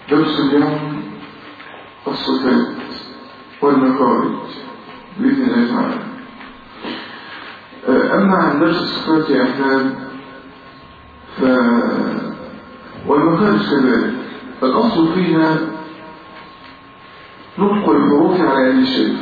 درس اليوم الصفات والمخارج بإذن الله تعالى أما عن درس الصفات يا أحباب ف والمخارج كذلك الأصل فيها نطق الحروف على يد الشيء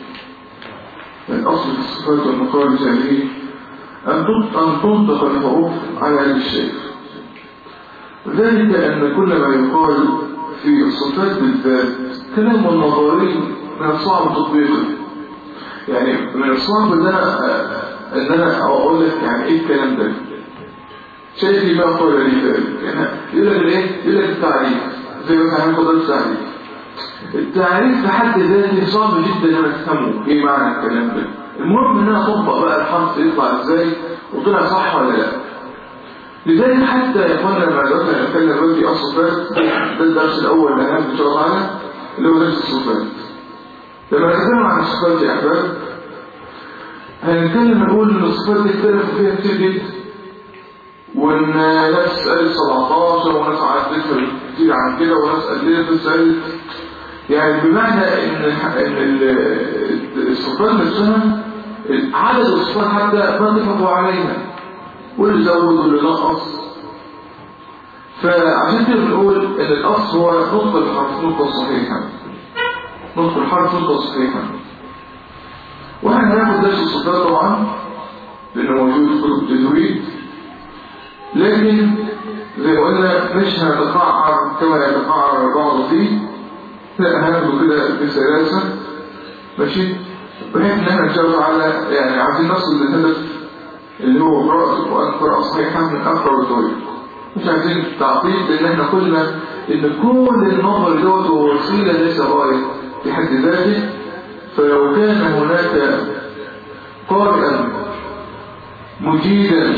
الأصل في الصفات والمخارج هذه أن تنطق الحروف على يد الشيء ذلك أن كل ما يقال في الصفات بالذات كلام نظري من الصعب تطبيقه يعني من الصعب ان انا ان انا اقول لك يعني ايه الكلام ده شايف لي بقى قول لي ذلك يعني يقول لك ايه يقول لك التعريف زي ما احنا هناخد التعريف التعريف بحد ذاته صعب جدا ان انا افهمه ايه معنى الكلام ده المهم ان انا اطبق بقى الحرف يطلع ازاي وطلع صح ولا لا لذلك حتى يا اخوانا لما دلوقتي هنتكلم دلوقتي الصفات ده الدرس الاول اللي هنعمل ان شاء الله تعالى اللي هو درس الصفات لما نتكلم عن الصفات يا احباب هنتكلم نقول ان الصفات دي اختلفوا فيها كتير جدا وان ناس قالت 17 وناس عدت كتير عن كده وناس قللت وناس قالت يعني بمعنى ان ان الصفات نفسها عدد الصفات حتى ما اتفقوا عليها واللي زود واللي نقص فعشان كده بنقول ان الاصل هو نطق الحرف نطقه صحيحه نطق الحرف نطقه صحيحه واحنا هناخد درس الصفات طبعا لانه موجود في كتب التجويد لكن زي ما قلنا مش هنتقعر كما يتقعر البعض فيه لا هناخده كده بسلاسه ماشي بحيث ان احنا ان شاء الله تعالى يعني عايزين نصل للهدف اللي هو قراءة القرآن قراءة صحيحة من أقرب الطريق مش عايزين تعطيل لأن احنا قلنا إن كل النظر دوت هو وسيلة ليس غاية في حد ذاته فلو كان هناك قارئا مجيدا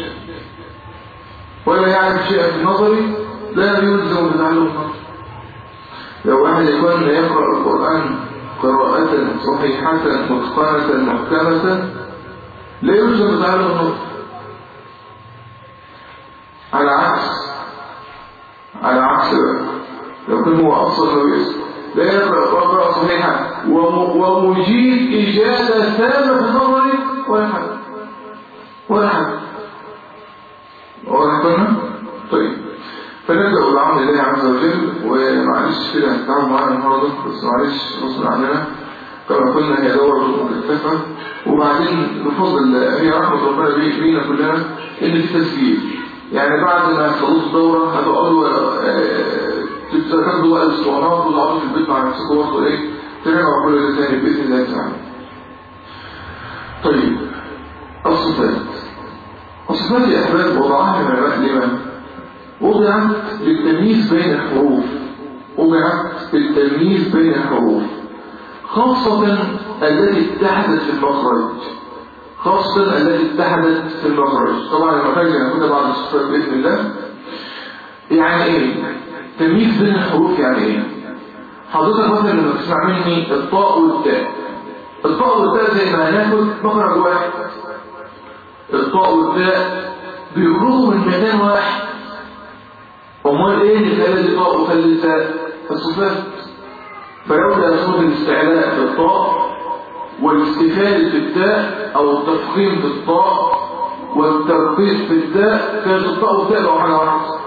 ولا يعرف شيئا في نظري لا يلزم بتعلم النظر لو واحد يكون يقرأ القرآن قراءة صحيحة متقنة محكمة لا يلزم بتعلم النطق على عكس على عكس بقى لو كان هو أصلا لو يسمع لا يقرأ قراءة صحيحة ومجيد إجازة تامة في نظري ولا حاجة ولا حاجة ولا حاجة طيب فنبدأ بالعمل الله عز وجل ومعلش كده هنتعامل معانا النهارده بس معلش غصب عننا كما قلنا هي دورة مكثفة وبعدين بفضل هي رحمة ربنا بينا كلنا ان في تسجيل يعني بعد ما تخلصوا الدورة هتقعدوا تاخدوا بقى الاسطوانات وتقعدوا في البيت مع نفسكم برضه ايه تراجعوا كل ده تاني باذن الله تعالى. طيب الصفات الصفات يا احباب وضعها العلماء لمن؟ وضعت للتمييز بين الحروف وضعت للتمييز بين الحروف خاصة التي اتحدت في المخرج خاصة التي اتحدت في المخرج طبعا المخرج هناخدها بعد الصفات بإذن الله يعني ايه تمييز بين الحروف يعني ايه حضرتك مثلا لما تسمع مني الطاء والتاء الطاء والتاء زي ما هناخد مخرج واحد الطاء والتاء بيخرجوا من مكان واحد امال ايه اللي خلى الطاء وخلى التاء الصفات فيبدأ صوت الاستعلاء في الطاء والاستفادة في التاء أو التفخيم في الطاء والترقيق في التاء كانت الطاء والتاء لو حاجة واحدة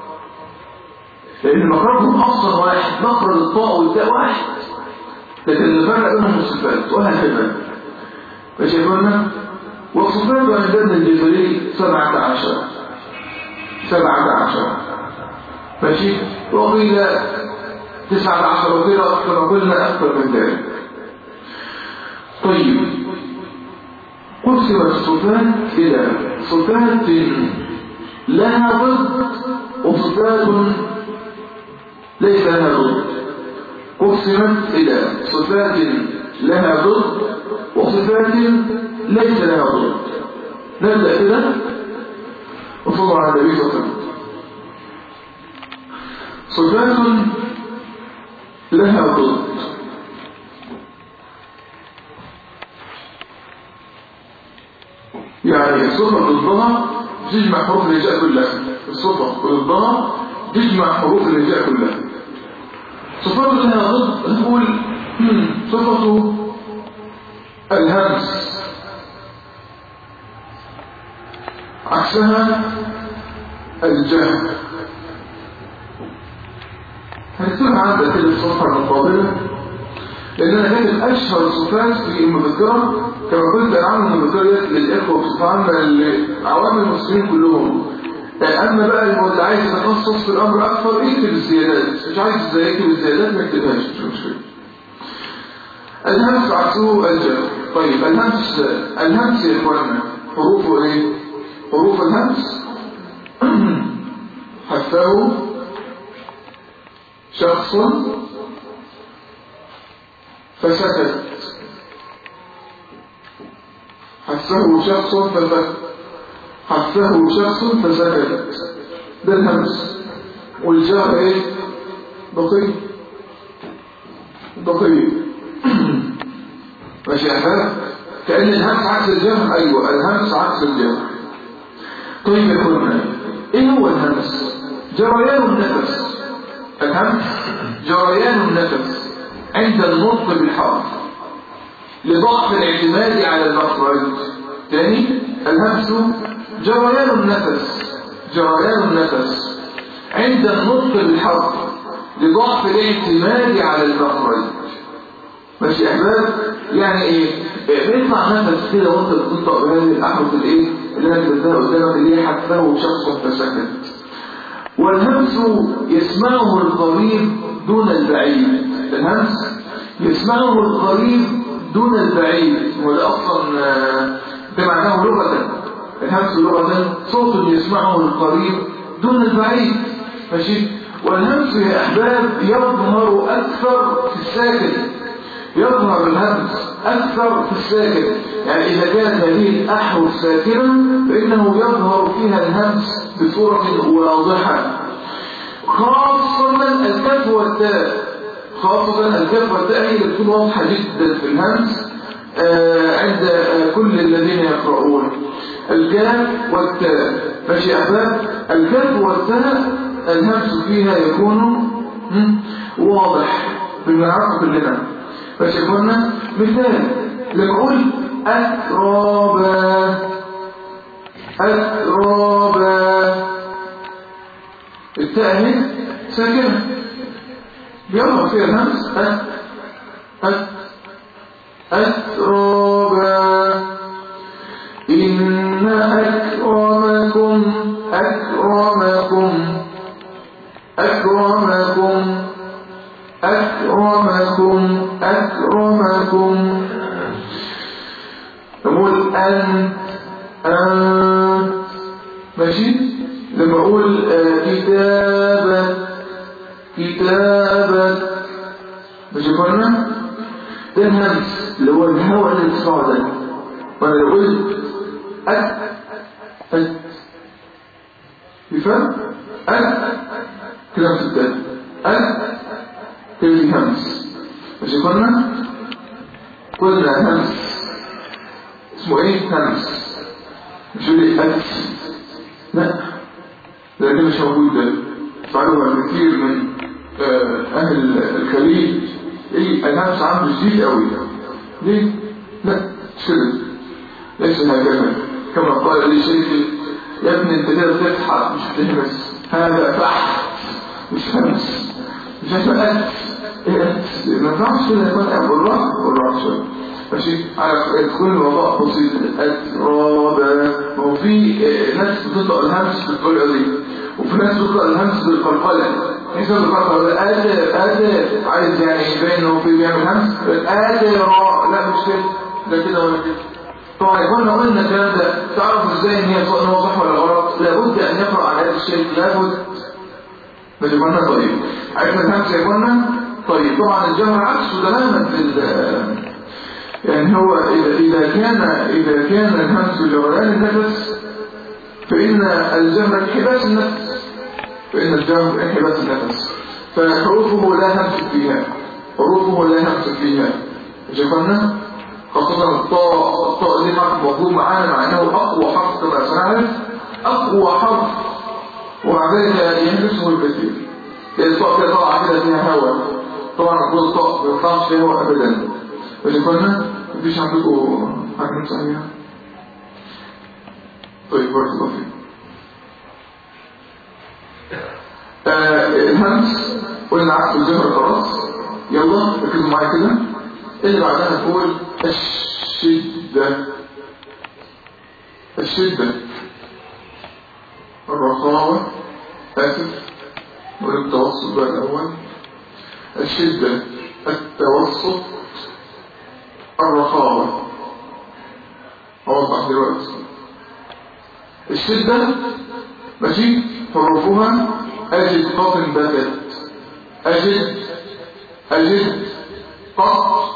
لأن مخرجهم أصلا واحد مخرج الطاء والتاء واحد لكن الفرق بينهم الصفات وهكذا ماشي يا قلنا والصفات عند ابن الجزري سبعة عشر سبعة عشر ماشي وقيل تسعة عشر وكذا كما قلنا أكثر من ذلك طيب قسمت الصفات إلى صفات لها ضد وصفات ليس لها ضد قسمت إلى صفات لها ضد وصفات ليس لها ضد نبدأ كده وصلى على النبي صلى الله عليه وسلم صفات لها ضد يعني الصفة ضدها تجمع حروف الهجاء كلها الصفة ضدها تجمع حروف الهجاء كلها صفاته لها ضد نقول صفة الهمس عكسها الجهل هنكتبها عندك كده في الصفحة المقابلة لأن أنا كاتب أشهر صفات في المذكرة كما قلت أنا عامل المذكرة للإخوة بصفة عامة لعوام المسلمين كلهم أما بقى اللي عايز يتخصص في الأمر أكثر يكتب الزيادات مش عايز ازاي يكتب الزيادات ما يكتبهاش مش مشكلة الهمس عكسه الجر طيب الهمس الهمس يا إخواننا حروفه إيه؟ حروف الهمس حثه شخص فسكت حثه شخص فسكت حثه شخص فسكت ده الهمس والجار ايه بقي بقي ماشي يا احباب كأن الهمس عكس الجمع ايوه الهمس عكس الجمع طيب يا اخوانا ايه هو الهمس جريان النفس الهمس جريان النفس عند النطق بالحرف لضعف الاعتماد على المخرج ثاني الهمس جريان النفس جريان النفس عند النطق بالحرف لضعف الاعتماد على المخرج ماشي يا احباب يعني ايه بيطلع نفس كده وانت بتنطق بهذه الاحرف الايه اللي انا كتبتها قدامك اللي هي حثه شخص فسكت والهمس يسمعه القريب دون البعيد الهمس يسمعه القريب دون البعيد وده اصلا بمعناه لغه الهمس لغه صوت يسمعه القريب دون البعيد ماشي والهمس يا احباب يظهر اكثر في الساكن يظهر الهمس أكثر في الساكن يعني إذا كانت هذه الأحرف ساكنة فإنه يظهر فيها الهمس بصورة واضحة خاصة الكف والتاء خاصة الكف والتاء هي اللي تكون واضحة جدا في الهمس آه عند آه كل الذين يقرؤون الكاف والتاء ماشي أحباب الكاف والتاء الهمس فيها يكون واضح بنعرفه كلنا بس قلنا مثال لما اقول اترابا اترابا التاء اهي ساكنه بيظهر فيها الهمس أت أت أترابا إن أكرمكم أكرمكم أكرمكم أكرمكم أكرمكم نقول أنت أنت ماشي لما أقول كتابة كتابة ماشي قلنا ده الهمس اللي هو الهواء اللي بتسمعه ده وأنا لو قلت أت أت يفهم أت كده بتتكلم أت تلك همس ماشي قلنا قلنا همس اسمه ايه همس مش يقول لي ألف لا ده ده مش موجود ده فعلوها كتير من آه أهل الخليج ايه الهمس عنده شديد قوي ليه؟ لا مش كده ليس هكذا كما قال لي شيخي يا ابني انت كده بتضحك مش بتهمس هذا فحت مش همس مش عارف ألف ما ينفعش كده يكون بالراحة بالراحة شوية ماشي على تكون الموضوع بسيط الرابع ما هو في ناس بتطلق الهمس بالطريقة دي وفي ناس بتطلق الهمس بالقلقلة ناس بالقلقلة آدر آدر عايز يعني يبين انه في بيعمل همس آدر لا مش كده ده كده ولا كده طبعا يكون لو قلنا الكلام ده تعرف ازاي ان هي صح ولا غلط لابد ان يقرأ على هذا الشيء لابد مش يكون طيب عرفنا الهمس يا اخوانا طيب طبعا الجمع عكسه تماما في يعني هو إذا, إذا كان إذا كان الهمس جريان النفس فإن الجمع انحباس النفس فإن الجمع انحباس النفس فحروفه لا همس فيها حروفه لا همس فيها شفنا خاصة الطاء الطاء دي حرف موجود معانا مع انه اقوى حرف كما سنعرف اقوى حرف ومع ذلك يهمسه الكثير لان الطاء كده طالعه كده فيها هواء طبعا المفروض الطاق ما يطلعش فيها هو ابدا ماشي كنا مفيش عندكم حاجه نمسح عليها طيب بارك الله فيك آه الهمس قلنا عكس الجهر خلاص يلا ركزوا معايا كده اللي بعدها نقول الشدة الشدة الرخاوة آسف نقول التوسط بقى الأول الشدة التوسط الرخاوة أوضح دلوقتي الشدة ماشي حروفها أجد قط بكت أجد أجد قط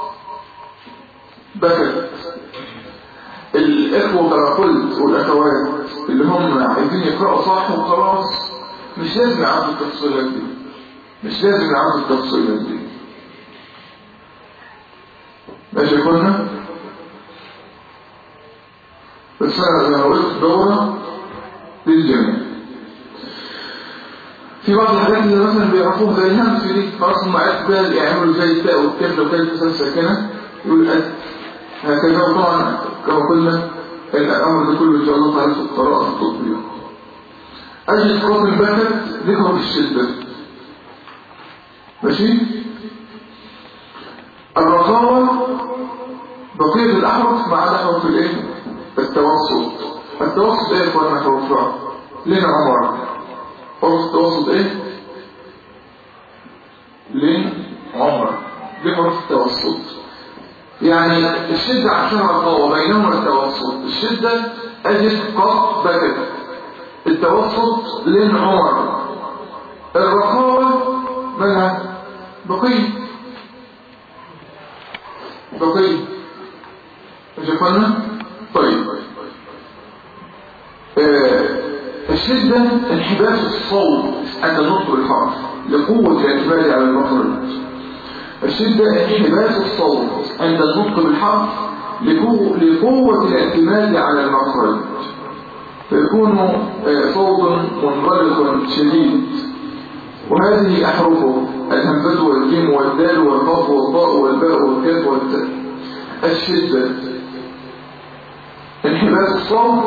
بكت الإخوة كما قلت والأخوات اللي هم عايزين يقرأوا صح وخلاص مش لازم يعرفوا التفصيلات دي مش لازم يعرفوا التفصيلات دي ماشي يا كنا بس أنا زي ما قلت دورة للجميع في بعض الحاجات اللي مثلا بيعرفوها زي الهمس دي خلاص هم عرفوا بقى يعملوا زي التاء والكاف لو كانت مثلا ساكنه يقول أد هكذا وطبعا كما قلنا الامر ده كله ان شاء الله تعالى في القراءه في التطبيق اجد قوم البكت ذكر الشده ماشي الرخاوه بقيه الاحرف ما عدا حرف الايه التوسط التوسط ايه يا اخوانا حروفها لنا عمر حرف التوسط ايه لين عمر دي حروف التوسط يعني الشدة عشان رخاوة بينهما التوسط الشدة أجد قط بكت التوسط لين عمر الرخاوة مالها بقية بقية مش قلنا طيب آه الشدة انحباس الصوت عند نطق الحرف لقوة الاعتماد على المخرج الشدة انحباس الصوت عند النطق بالحرف لقوة الاعتماد على المخرج فيكون صوت منغلق شديد وهذه أحرفه الهمزة والجيم والدال والقاف والطاء والباء والكاف والتاء الشدة انحباس الصوت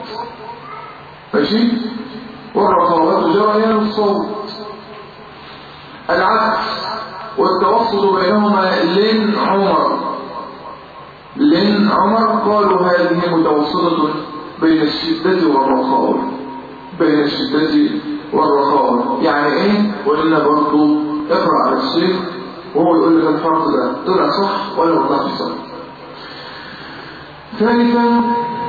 ماشي والرخاوة جريان الصوت العكس والتوسط بينهما لين عمر لين عمر قالوا هذه متوسطة بين الشدة والرخاوة بين الشدة والرخاوة يعني ايه وإلا برضو اقرأ على الشيخ وهو يقول لك الحرف ده طلع صح ولا ما طلعش صح ثالثا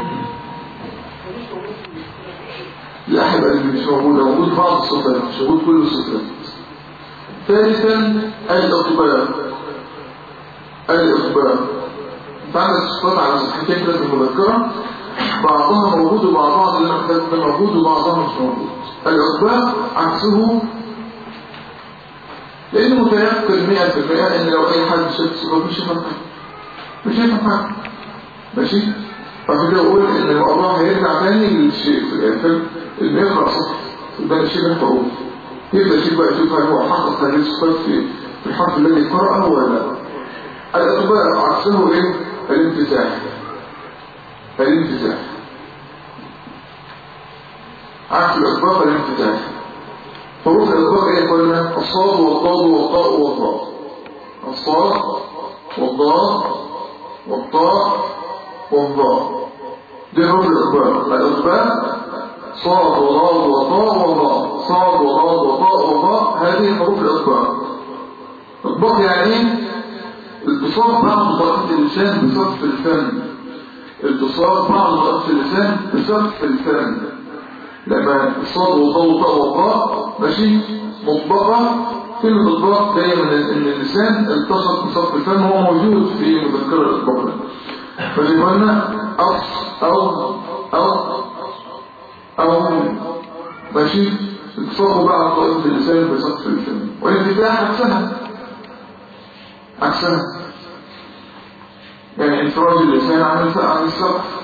لا احب اللي مش موجودة موجود بعض الصفات مش موجود كل الصفات ثالثا الإقبال الإقبال فعندك صفات على صفحتين كده في المذكرة بعضها موجود وبعضها اللي انا كتبت موجود وبعضها مش موجود الإقبال عكسه لأنه متيقن 100% إن لو أي حد شاف صفات مش هيفهم حاجة مش هيفهم حاجة ماشي؟ فعشان كده أقول إن الموضوع هيرجع تاني للشيء في الآخر إنه يقرأ صفحة ده الشيء الحروف يبدأ يشوف بقى يشوف هل هو حقق هذه الصفات في في الحرف الذي قرأه ولا لا الإطباء عكسه إيه؟ الانفتاح الانفتاح عكس الإطباق الانفتاح حروف الإطباق إيه قلنا الصاد والضاد والطاء والضاء الصاد والضاد والطاء والضاء دي حروف الإطباق الإطباق صاد وضاد وطاء وضاء صاد وضاد وطاء وضاء هذه حروف الإطباق إطباق يعني ايه؟ اتصال بعض طرف اللسان بسقف الفم اتصال بعض طرف اللسان بسقف الفم لما الصاد وضاد وطاء وطاء ماشي مطبقة كلمة إطباق جاية من إن اللسان التصق بسقف الفم هو موجود في مذكرة الإطباق فزي ما قلنا أص أو أو أو ماشي اتصرفوا بقى على طريقة اللسان بسقف الفم والانفتاح عكسها عكسها يعني انفراج اللسان عن عن السقف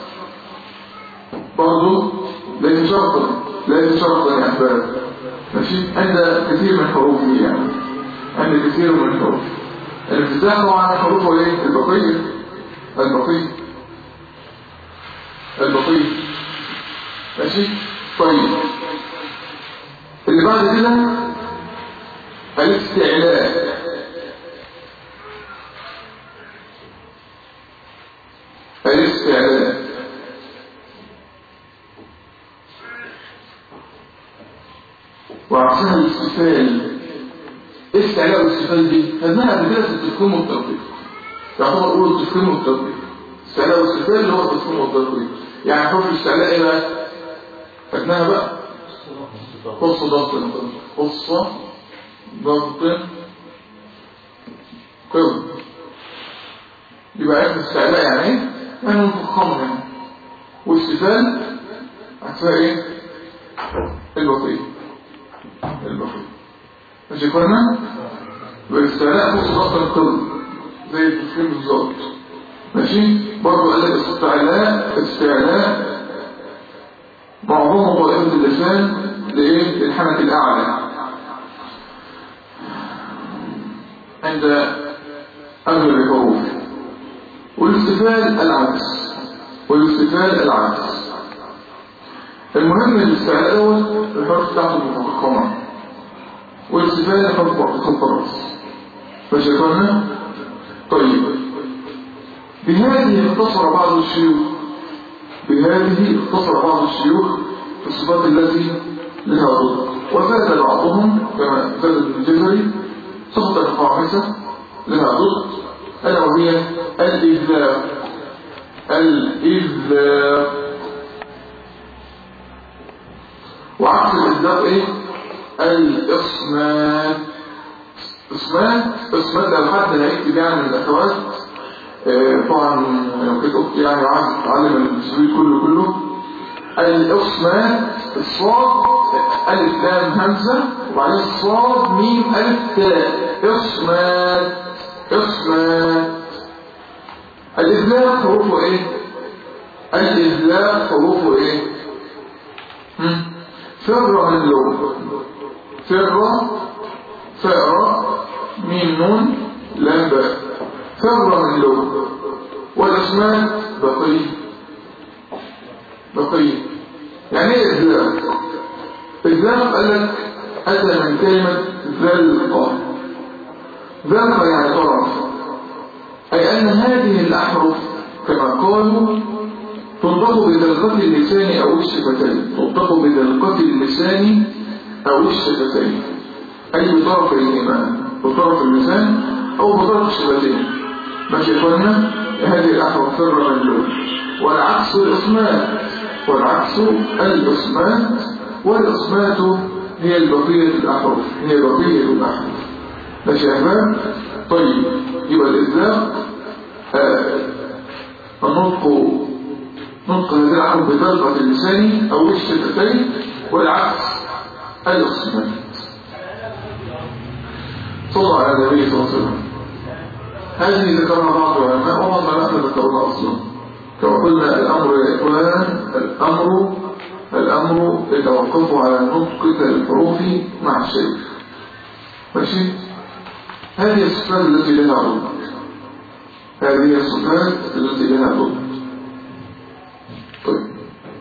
برضه ليس شرطا ليس شرطا يا أحباب ماشي عند كثير من حروفه يعني عند كثير من الحروف الافتتاح طبعا حروفه ايه البقية البقية البقية ماشي طيب اللي بعد كده الاستعلاء الاستعلاء وعكسها الاستفال استعلاء والاستفال دي خدناها قبل كده في التفخيم والتطبيق يعتبر اول التفخيم والتطبيق استعلاء والاستفال اللي هو التفخيم والتطبيق يعني حروف الاستعلاء ايه بقى خدناها بقى قصة ضغط قصة ضغط قوي يبقى عرفت استعلاء يعني ايه؟ يعني مفخمة يعني واستفال عكسها ايه؟ البطيء البطيء ماشي كنا؟ والاستعلاء قصة ضغط القلب زي التفخيم بالظبط ماشي؟ برضه قال لك استعلاء استعلاء معظمه طائفة اللسان لإيه؟ للحنك الأعلى عند أغلب الحروف والاستفال العكس والاستفال العكس المهم الاستعلاء الأول الحرف بتاعته مفخمة والاستفال الحرف مخفضة ماشي يا اخوانا؟ طيب بهذه اختصر بعض الشيوخ بهذه اختصر بعض الشيوخ في الصفات التي لها ضد وزاد بعضهم كما زاد ابن الجزري صفة الخامسة لها ضد ألا وهي الإذلاق الإذلاق وعكس الإذلاق إيه؟ الإصمات إصمات إصمات لو حد هيكتب يعني من الأخوات آه، طبعا لو كنت أختي يعني وعايز تتعلم التسويق كله كله الإصمات الصاد ألف لام همزة وبعدين الصاد ميم ألف تاء إصمات إصمات الإذلاق حروفه إيه؟ الإذلاق حروفه إيه؟ هم؟ فر من لون فر فأر ميم نون لام باء فر من لون والإصمات بقية بقية يعني ايه إذلاق إذلاق قال لك أتى من كلمة ذلقة ذلقة يعني طرف أي أن هذه الأحرف كما قالوا تنطق بدلقة اللسان أو الشفتين تنطق بدلقة اللسان أو الشفتين أي بطرف الإيمان بطرف اللسان أو بطرف الشفتين ماشي يا إخوانا هذه الأحرف فر من لون والعكس الإصمات والعكس الإصمات والإصمات هي البقية الأحرف هي بقية الأحرف ماشي يا أحباب طيب يبقى الإطلاق آه النطق نطق هذه الأحرف بطلقة اللسان أو الشفتين والعكس الإصمات صلى على النبي صلى الله عليه وسلم هذه ذكرها بعض العلماء وهم ما ذكرها أصلا كما قلنا الأمر يا إخوان الأمر الأمر يتوقف على نطق الحروف مع الشيخ ماشي هذه الصفات التي لها ضد هذه الصفات التي لها ضد طيب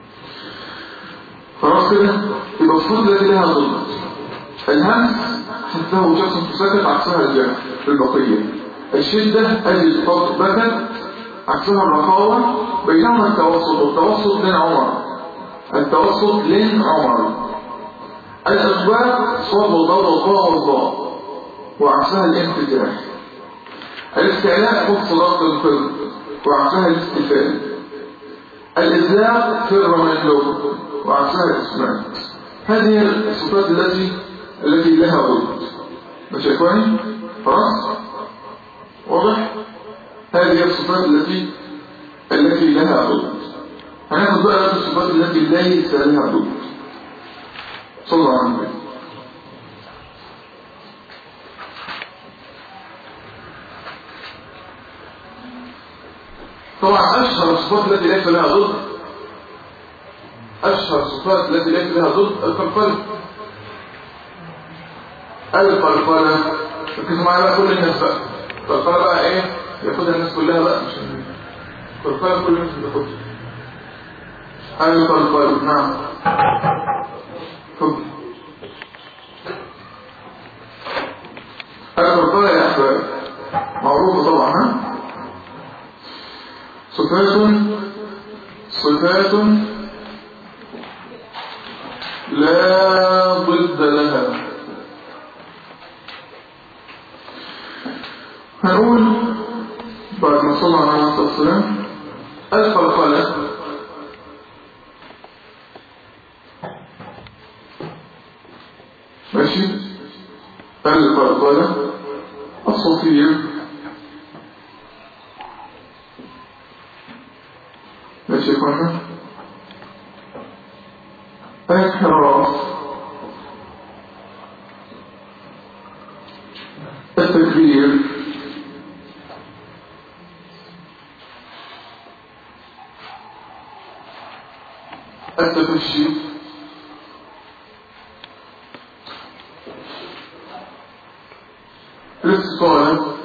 خلاص كده يبقى الصفات التي لها ضد الهمس حتى شخص مسكت عكسها الجهل في البقية الشدة أجل بكت عكسها الرخاوة بينهما التوسط والتوسط لين عمر التوسط لين عمر الأسباب صوب والضوء والضاء والضاء وعكسها الانفتاح الاستعلاء فوق صلاة القلب وعكسها الاستفال الإذلاق فر من اللغة وعكسها الإسمات هذه الصفات التي التي لها ضد مش يا اخواني خلاص واضح هذه الصفات التي التي لها ضد هناخد بقى الصفات التي ليس لها ضد صلى الله عليه وسلم طبعا اشهر الصفات التي ليس لها ضد اشهر الصفات التي ليس لها ضد القلقله القلقله ركزوا معايا بقى كل الناس بقى القلقلة بقى ايه ياخدها الناس كلها بقى مش القلقلة كل الناس بتاخدها ايوه القلقلة نعم اتفضل القلقلة يا احباب معروفة طبعا ها صفات صفات لا ضد لها هنقول بعد ما صلى على الصلاة والسلام القلقلة ماشي القلقلة الصوتية ماشي يا اخوانا الانحراف التكبير التفشي الاستطالة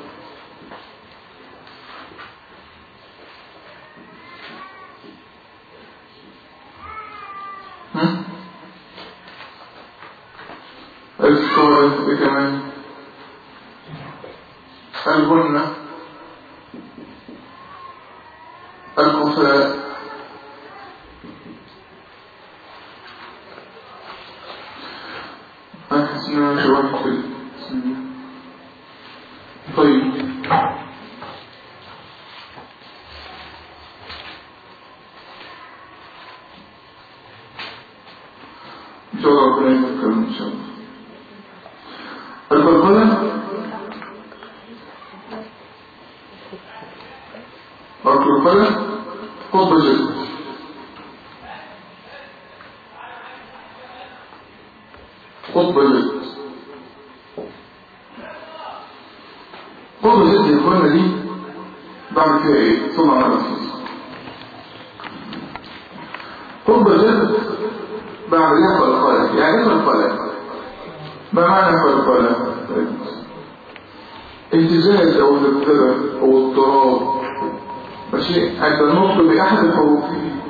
الاستطالة كمان البنة الكفاء أحسن شوية طيب إن شاء الله ربنا يذكرنا إن شاء الله البلبلة البلبلة قطب جد قطب جد قطب جد يا اخوانا دي بعمل فيها ايه ثم على نفسي قطب جد بعملها فالقلق يعني ايه فالقلق ما معنى فالقلق اهتزاز او ذبذبه او اضطراب ماشي عند النطق باحد الحروف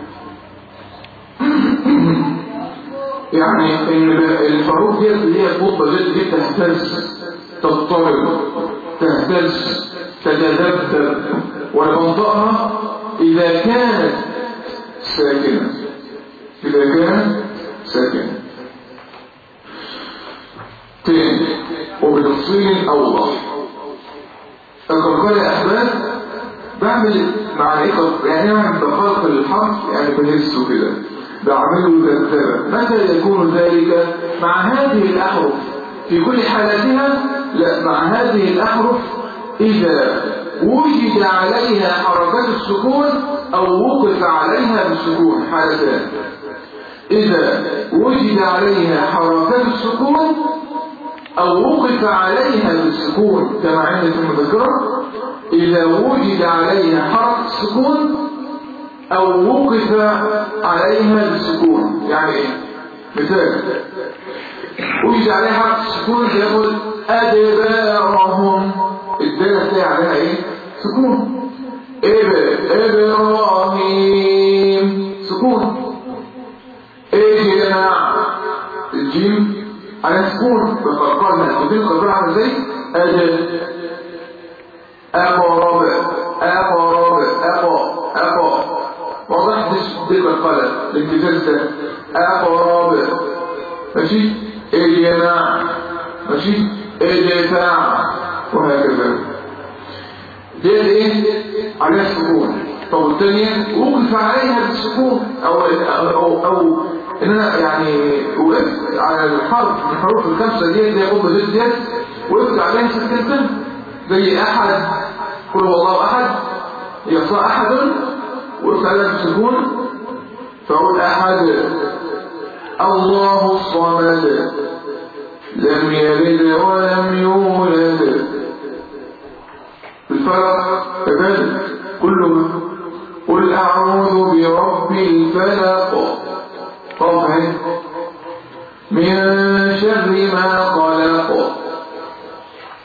يعني ان الحروف دي اللي هي الخطبه دي دي تهتز تضطرب تهتز تتذبذب وننطقها اذا كانت ساكنه اذا كانت ساكنه تاني وبتفصيل اوضح القرقرة يا احباب بعمل مع ايه يعني انا بخلق الحرف يعني بهزه كده بعمله ذبذبه متى يكون ذلك مع هذه الاحرف في كل حالاتها لا مع هذه الاحرف اذا وجد عليها حركات السكون او وقف عليها بالسكون حالتان اذا وجد عليها حركات السكون أو وقف عليها بالسكون كما عندنا في المذكرة إذا وجد عليها حرف السكون أو وقف عليها بالسكون يعني إيه؟ مثال وجد عليها حرف السكون يقول أدبارهم الدالة تلاقي عليها إيه؟ سكون إبراهيم سكون إيه يا جماعة الجيم على سكون بقرقرنا ودين قرقرها عامل زي أجل أقرب أقرب أقا أقا واضح دي دي القلم الامتزاز ده أقرب ماشي الجماع ماشي الدفاع وهكذا دي ايه عليها السكون طب الثانية وقف عليها بالسكون أو أو أو ان انا يعني وقفت على الحرف من الحروف الخمسه دي زي قطب زيت ديت وقفت عليها سكتين زي احد قل هو الله احد يقصى احد وقفت عليها بالسكون فاقول احد الله الصمد لم يلد ولم يولد الفلق كذلك كله قل اعوذ برب الفلق طبعا من شر ما خلق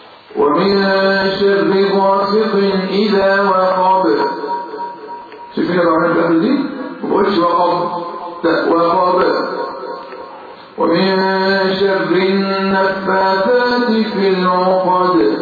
وقب ومن شر النفاثات في العقد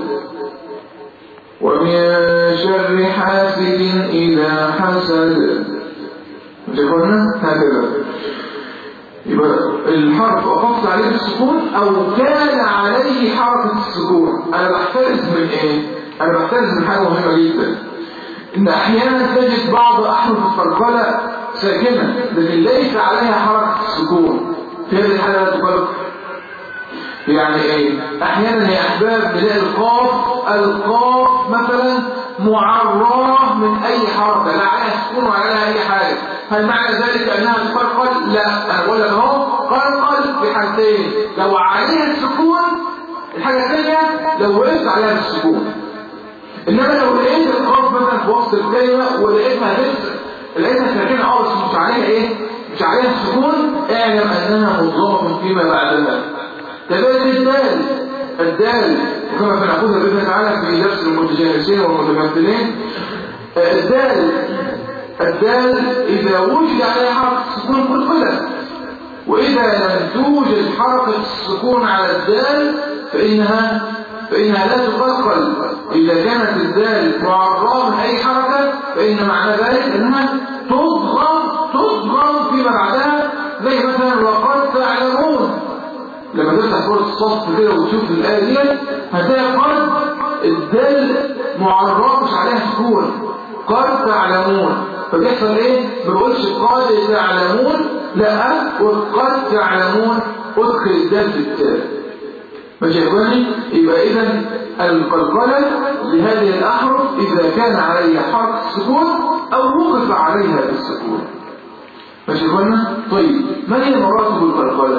ومن شر حاسد إذا حسد مش قلنا هكذا يبقى الحرف أخص عليه السكون أو كان عليه حركة السكون أنا بحترز من إيه؟ أنا بحترز من حاجة مهمة جدا إن أحيانا تجد بعض أحرف القلقلة ساكنة لكن ليس عليها حركة السكون في هذه الحالة لا تقلق يعني ايه احيانا يا احباب نلاقي القاف القاف مثلا معراه من اي حركه لا عليها سكون ولا عليها اي حاجه هل معنى ذلك انها تقلقل لا انا بقول لك اهو قلقل في حالتين لو عليها السكون الحاجه الثانيه لو وقفت عليها السكون انما لو لقيت القاف مثلا في وسط الكلمه ولقيتها لسه لقيتها ساكنه اه بس مش عليها ايه مش عليها السكون اعلم انها مضغمه فيما بعدها كذلك الدال الدال وكما سنأخذها بإذن تعالى في درس المتجانسين والمتمثلين الدال الدال إذا وجد عليها حركة السكون قلقلة وإذا لم توجد حركة السكون على الدال فإنها فإنها لا تقلقل إذا كانت الدال معرضة من أي حركة فإن معنى ذلك أنها تضغم تضغم فيما بعدها زي مثلا وقد تعلمون لما تفتح سورة الصف كده وتشوف الآية دي هتلاقي قد الدال معرض مش عليها سكون قد تعلمون فبيحصل ايه؟ ما بقولش قد تعلمون لا قد تعلمون ادخل الدال في التاء ماشي يا اخواني يبقى اذا القلقله لهذه الاحرف اذا كان عليها حرف السكون او وقف عليها بالسكون ماشي يا اخوانا طيب ما هي مراتب القلقله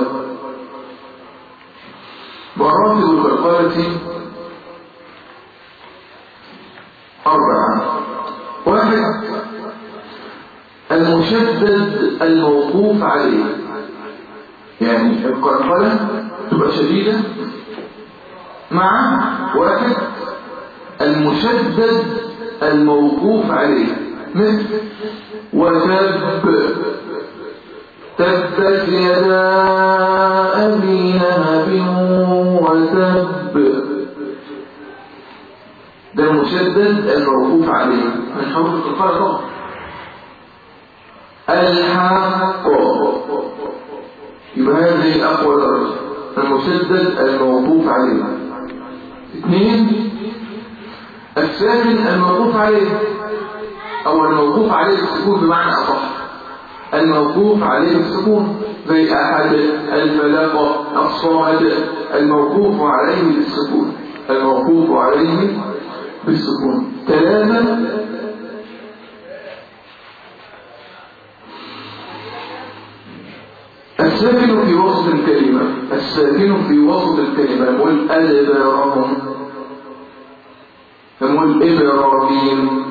مراتب القلقله اربعه واحد المشدد الموقوف عليه يعني القلقله تبقى شديده مع واحد المشدد الموقوف عليه مثل وتب تبت يدا أبي لهب وتب ده المشدد الموقوف عليه من حروف القلقلة طبعا الحق يبقى هذه أقوى درجة المشدد الموقوف عليه اثنين الساكن الموقوف عليه او الموقوف عليه بالسكون بمعنى اصح الموقوف عليه بالسكون زي احد الفلاق الصامد الموقوف عليه بالسكون الموقوف عليه بالسكون ثلاثة الساكن في وسط الكلمة الساكن في وسط الكلمة نقول أدبارهم نقول إبراهيم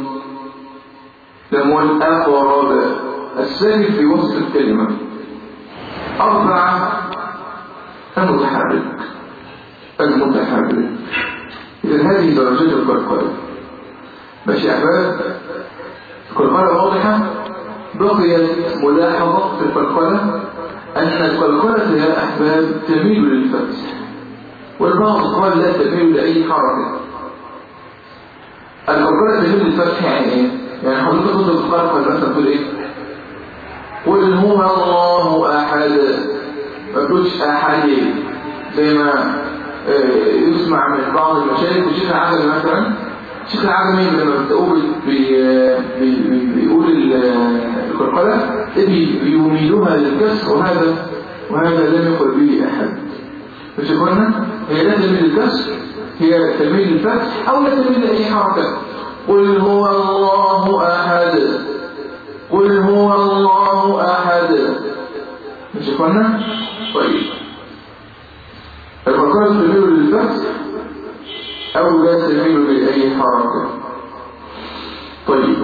نقول أقرب الساكن في وسط الكلمة أربعة المتحرك المتحرك إذا هذه درجات القلقلة ماشي يا أحباب القلقلة واضحة بقيت ملاحظة في القلقلة أن القلقلة يا أحباب تميل للفتح والبعض قال لا تميل لأي حركة القلقلة تميل للفتح يعني إيه؟ يعني حضرتك كنت بتقلقل مثلا تقول إيه؟ قل هو الله أحد ما تقولش أحد زي ما يسمع من بعض المشايخ وشيخ العجمي مثلا الشيخ العجمي لما بتقول بيقول القلقلة بيميلوها للكسر وهذا وهذا لم يقل به أحد مش قلنا هي لا تميل للكسر هي تميل للفتح أو لا تميل لأي حركة قل هو الله أحد قل هو الله أحد مش قلنا طيب القلقلة تميل للفتح أو لا تميل لأي حركة طيب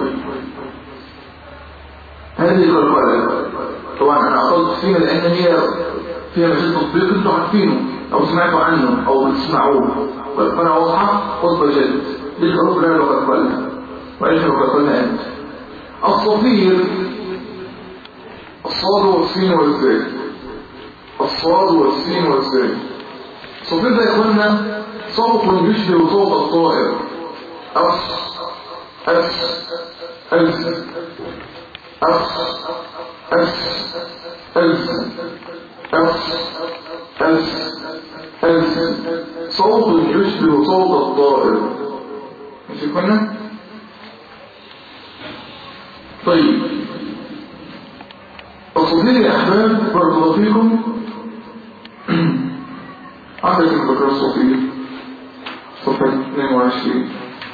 هذه القلقلة طبعا أنا أقصد فيها لأن هي فيها مجال تطبيق أنتم عارفينه أو سمعتوا عنه أو بتسمعوه والقلقلة واضحة خطبة جد دي الحروف اللي أنا بقلقلها وإيش بقلقلها أنت الصفير الصاد والسين والزاي الصاد والسين والزاي صوتين ده يكون صوت يشبه صوت الطائر أس أس أس أس أس أس أس أس أس صوت يشبه صوت الطائر مش كنا طيب الصوتين يا أحباب بارك الله فيكم عندك الذكرى الصوتية صفحة 22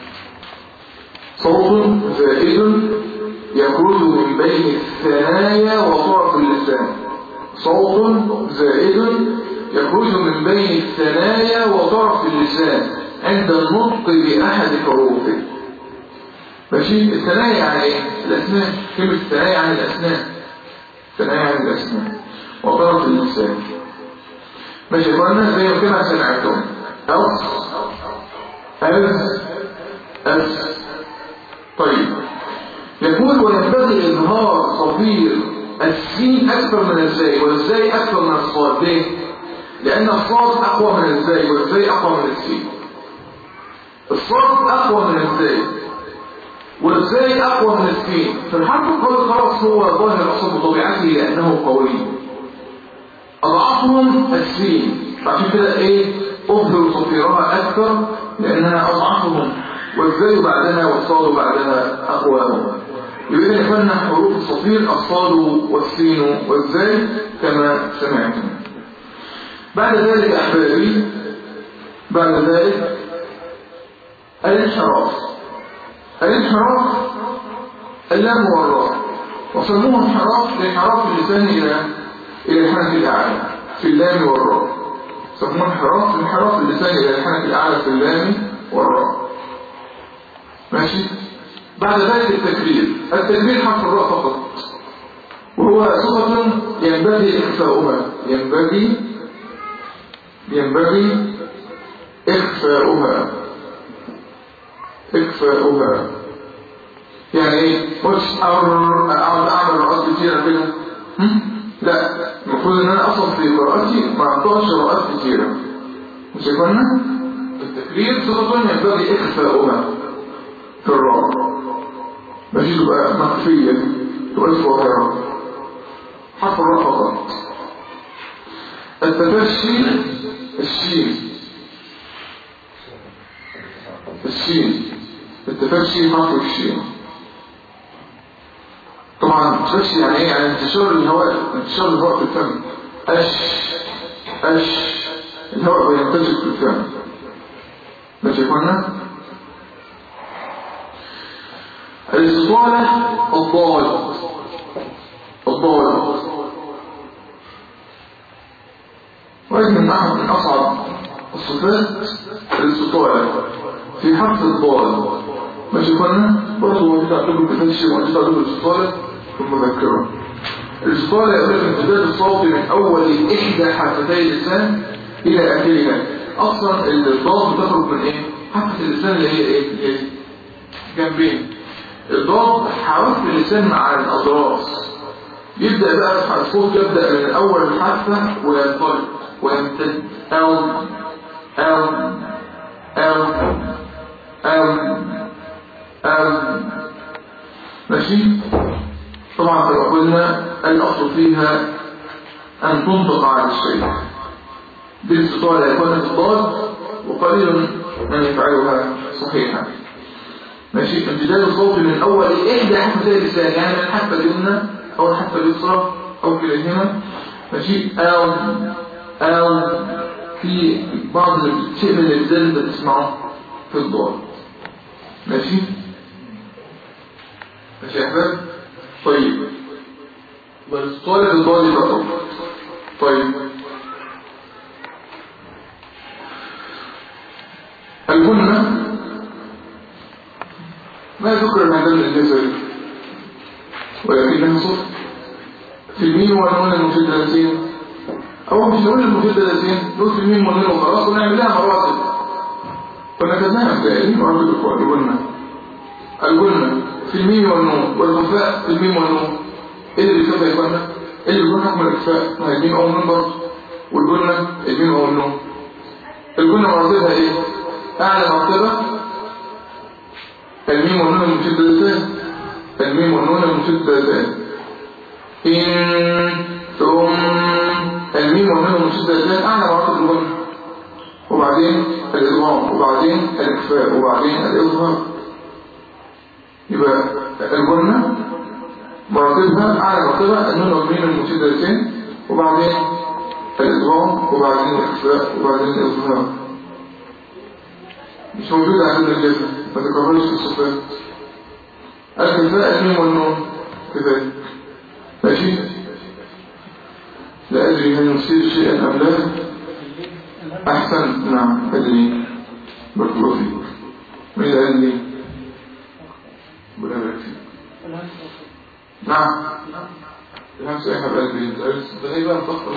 صوت زائد يخرج من بين الثنايا وطرف اللسان صوت زائد يخرج من بين الثنايا وطرف اللسان عند النطق بأحد حروفه ماشي الثنايا يعني ايه؟ الأسنان كلمة الثنايا يعني الأسنان الثنايا يعني الأسنان وطرف اللسان ماشي قلنا زي ما كده سمعتم أص أز أز طيب يقول وينبغي إظهار صفير السين أكثر من الزاي والزاي أكثر من الصاد ليه؟ لأن الصاد أقوى من الزاي والزاي أقوى من السين الصاد أقوى من الزاي والزاي أقوى من السين فالحرف القوي خلاص هو ظاهر أصل بطبيعته لأنه قوي أضعفهم السين فعشان كده إيه أظهر صفيرها أكثر لأنها أضعفهم والزاي بعدها والصاد بعدها أقواهم يبقى إخواننا حروف الصفير الصاد والسين والزاي كما سمعتم بعد ذلك أحبابي بعد ذلك الانحراف الانحراف اللام والراء وسموه انحراف لانحراف اللسان إلى إلى الحنف الأعلى في اللام والراء سموه انحراف انحراف اللسان إلى الحنف الأعلى في اللام والراء ماشي بعد ذلك التكبير التكبير حرف الراء فقط وهو صفة ينبغي إخفاؤها ينبغي ينبغي إخفاؤها إخفاؤها يعني إيه مش أقعد أعمل رؤات كتيرة كده لا المفروض إن أنا أصلا في قراءتي ما أعطاش رؤات كتيرة مش يفهمنا التكبير صفة ينبغي إخفاؤها في الراء ماشي تبقى مخفية تبقى ظاهرة حرف الراء فقط التفشي الشين الشين التفشي حرف الشين طبعا التفشي يعني ايه يعني انتشار الهواء انتشار الهواء في الفم اش اش الهواء بينتشر في الفم ماشي يا اخوانا الاستطالة الضال الضال وإذن من أحد من أصعب الصفات الاستطالة في حرف الضال ماشي قلنا برضه موجود عندكم بتنشي موجود عندكم الاستطالة في المذكرة الاستطالة يقول امتداد الصوت من أول إحدى حرفتي اللسان إلى آخرها أصلا الضاد بتخرج من إيه؟ حرفة اللسان اللي هي إيه؟ اللي هي جنبين الضاد حرف اللسان مع الأضراس يبدأ بقى الصوت يبدأ من أول الحرفة وينطلق ويمتد أو أو أو أو أو ماشي طبعا كما قلنا الأصل فيها أن تنطق على الشيء بالاستطاعة يكون الضاد وقليل من يفعلها صحيحا ماشي امتداد الصوت من أول إحدى حفتي اللسان يعني من الحافة اليمنى أو الحافة اليسرى أو كلاهما ماشي أو أو في بعض الشيء من الابتدال اللي بتسمعه في الضوء ماشي ماشي يا أحباب طيب بس طالب الضوء فقط طيب الجنة ما ذكر ما دل الجزري ولكنها صفر في المين والنون المفيدتين أو مش نقول المفيدتين نقول في المين والنون وخلاص ونعمل لها مراتب كنا كتبناها ازاي مراتب الإخوان الجنة الجنة في الميم والنون والخفاء في الميم والنون ايه اللي بيكفى يا اخوانا اللي بيكون حكم الاكفاء ما هي الميم او النون برضه والجنة الميم او النون الجنة مرتبها ايه اعلى مرتبة الميم والنون المشددتان الميم والنون المشددتان إن ثم الميم والنون المشددتان أعلى مراتب الجنة وبعدين الإضغام وبعدين الإخفاء وبعدين الإظهار يبقى الجنة مراتبها أعلى مرتبة النون والميم المشددتان وبعدين الإضغام وبعدين الإخفاء وبعدين الإظهار مش موجودة عند الجزء ما تكررش في الصفات الكفاء الميم والنون كذلك ماشي لا أدري هل نصير شيئا أم لا أحسن نعم أدري بارك الله فيك مين قال لي ربنا يبارك فيك نعم الهمس احنا بقلبي ده ايه بقى الضغط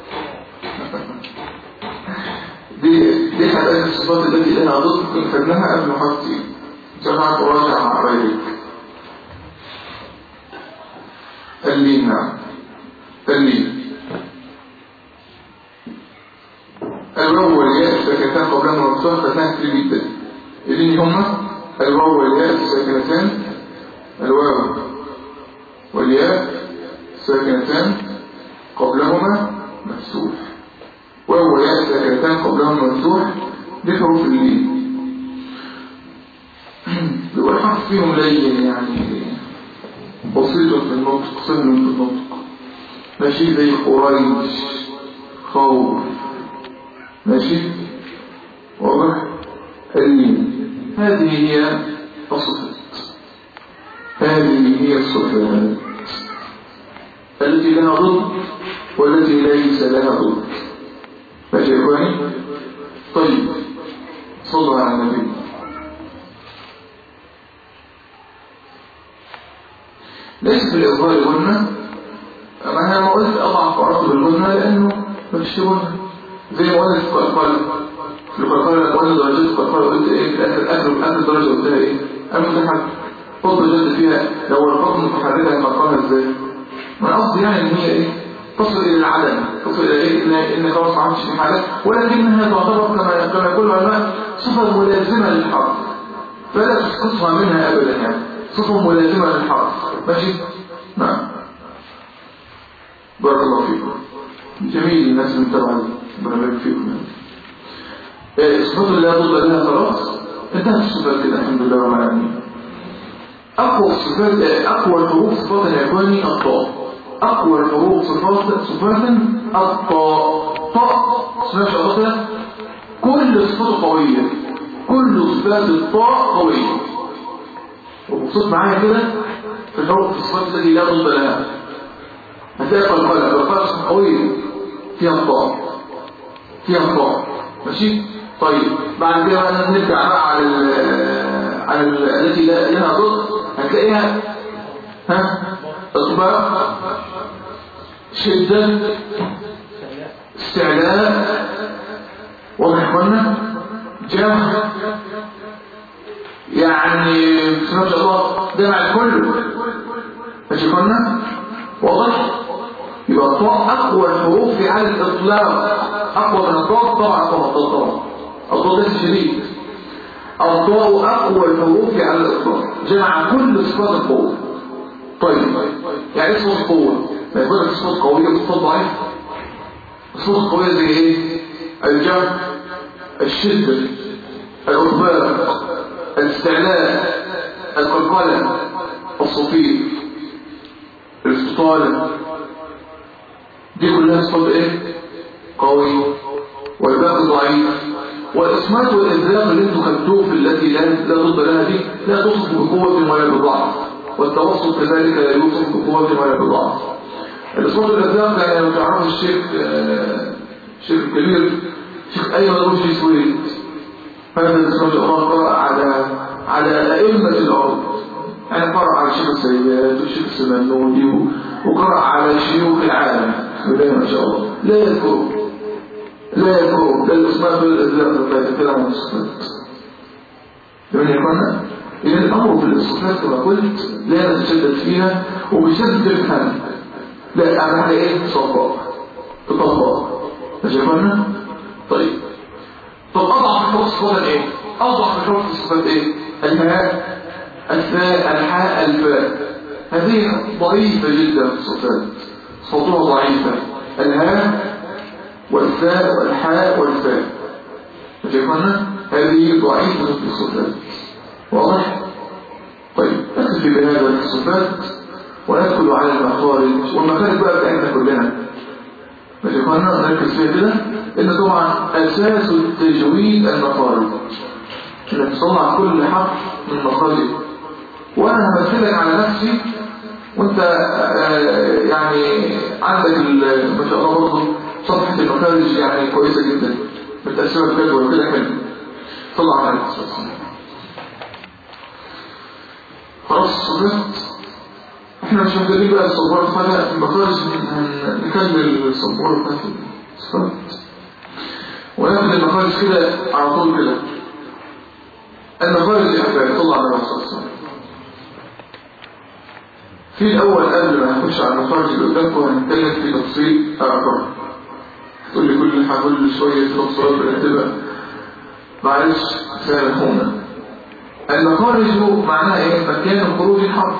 دي دي حلقات الصفات التي لها ضد كنت خدناها قبل محطتي جمعت وراجع مع قرايبك اللين نعم اللين الواو والياء الساكنتان قبلهما مفتوح فتنها كتير جدا اللين هما الواو والياء الساكنتان الواو والياء الساكنتان قبلهما مفتوح واو والياء الساكنتان قبلهما مفتوح دي حروف اللين بيبقى الحرف فيهم لين يعني بسيط في النطق سهل في النطق ماشي زي قريش خوف ماشي واضح اللين هذه هي الصفات هذه هي الصفات التي لها ضد والتي ليس لها ضد ماشي يا اخواني طيب صلوا على النبي ليس في الإظهار غنى أما أنا قلت أضعف عرض بالغنى لأنه ما فيش غنى زي ما قلت في القلقال في القلقال لما قلنا درجات القلقال قلت إيه في الآخر آخر آخر درجة قلتها إيه المتحرك قلت جد فيها لو الحكم متحركة هنقرأها إزاي ما قصدي يعني إن هي إيه تصل إلى العدم تصل إلى إيه إن إن خلاص ما عادش في حاجة ولكنها تعتبر كما كما يقول العلماء صفة ملازمة للحرف فلا تسقطها منها أبدا يعني صفة ملازمة للحرف ماشي نعم بارك الله فيكم جميل الناس من تبع ربنا يبارك فيكم الصفات اللي لا ضد لها خلاص انتهت الصفات كده الحمد لله رب العالمين اقوى الصفات اقوى الحروف صفات يا اخواني الطاء اقوى الحروف صفات صفات الطاء طاء سمعت الله كده كل صفاته قويه كل صفات الطاء قويه وبصوت معايا كده في الحروف الصفات التي لا ضد لها هتلاقي قلقلة قلقلة قوية فيها الطاء فيها الطاء ماشي طيب بعد كده بقى نرجع بقى على ال على ال التي لها ضد هتلاقيها ها اطباق شدة استعلاء واضح اخوانا جاه يعني بسم الله الله ده مع الكل ماشي اخوانا واضح يبقى الطاء اقوى الحروف في حال الاطلاق اقوى من الطاء طبعا طبعا طبعا الطاء ليس شديد الطاء اقوى الحروف في حال الاطلاق جمع كل صفات القوه طيب يعني ايه صفات قوه ما يقول لك صفات قويه وصفات ضعيفه الصفات القويه زي ايه الجمع الشده الاطباق الاستعلاء القلقله الصفير الاستطالة دي كلها صفات ايه قوي والباقي ضعيف والإصمات والإذلاق اللي انتوا خدتوه في التي لا لا ضد لها دي لا توصف بقوة ولا بضعف والتوسط كذلك لا يوصف بقوة ولا بضعف الإصمات والإذلاق يعني لو تعرفوا الشيخ الشيخ الكبير شيخ أيمن رشدي سويد هذا الإصمات الله قرأ على على أئمة الأرض يعني قرأ على الشيخ السيد والشيخ السمنودي وقرأ على شيوخ العالم بداية ما شاء الله لا يذكر لا يذكر لا الإسماء ولا الإذلاق لا يتكلم عن الصفات لمن يقولنا إذا الأمر في الصفات كما قلت لا نتشدد فيها وبشدة الفهم لا اهم حاجه ايه تصفق تطبق ماشي يا اخوانا طيب طب اضعف الحروف الصفات ايه اضعف الحروف الصفات ايه الهاء الثاء الحاء الفاء هذه ضعيفه جدا في الصفات صوتها ضعيفه الهاء والثاء والحاء والفاء ماشي يا اخوانا هذه ضعيفه في الصفات واضح طيب نكتفي بهذا الصفات وندخل على المخارج والمخارج بقى بتاعتنا كلنا ماشي يا اخوانا نركز فيها كده ان طبعا اساس التجويد المخارج انك تصنع كل حرف من مخارجه وانا همثلك على نفسي وانت آه يعني عندك ما شاء الله برضه صفحه المخارج يعني كويسه جدا متقسمه بجدول كده حلو طلع على الاساس خلاص صفات احنا مش محتاجين بقى الصبورة فانا في المخارج نكمل الصبورة بتاعت الصفات وناخد المخارج كده على طول كده المخارج يا احبابي طلع على الصفات في الاول قبل ما نخش على المخارج اللي قدامكم هنتكلم في تفصيل الارقام تقول لي كل كل شويه تفصيلات بنكتبها معلش سامحونا المخارج معناها ايه مكان خروج الحرف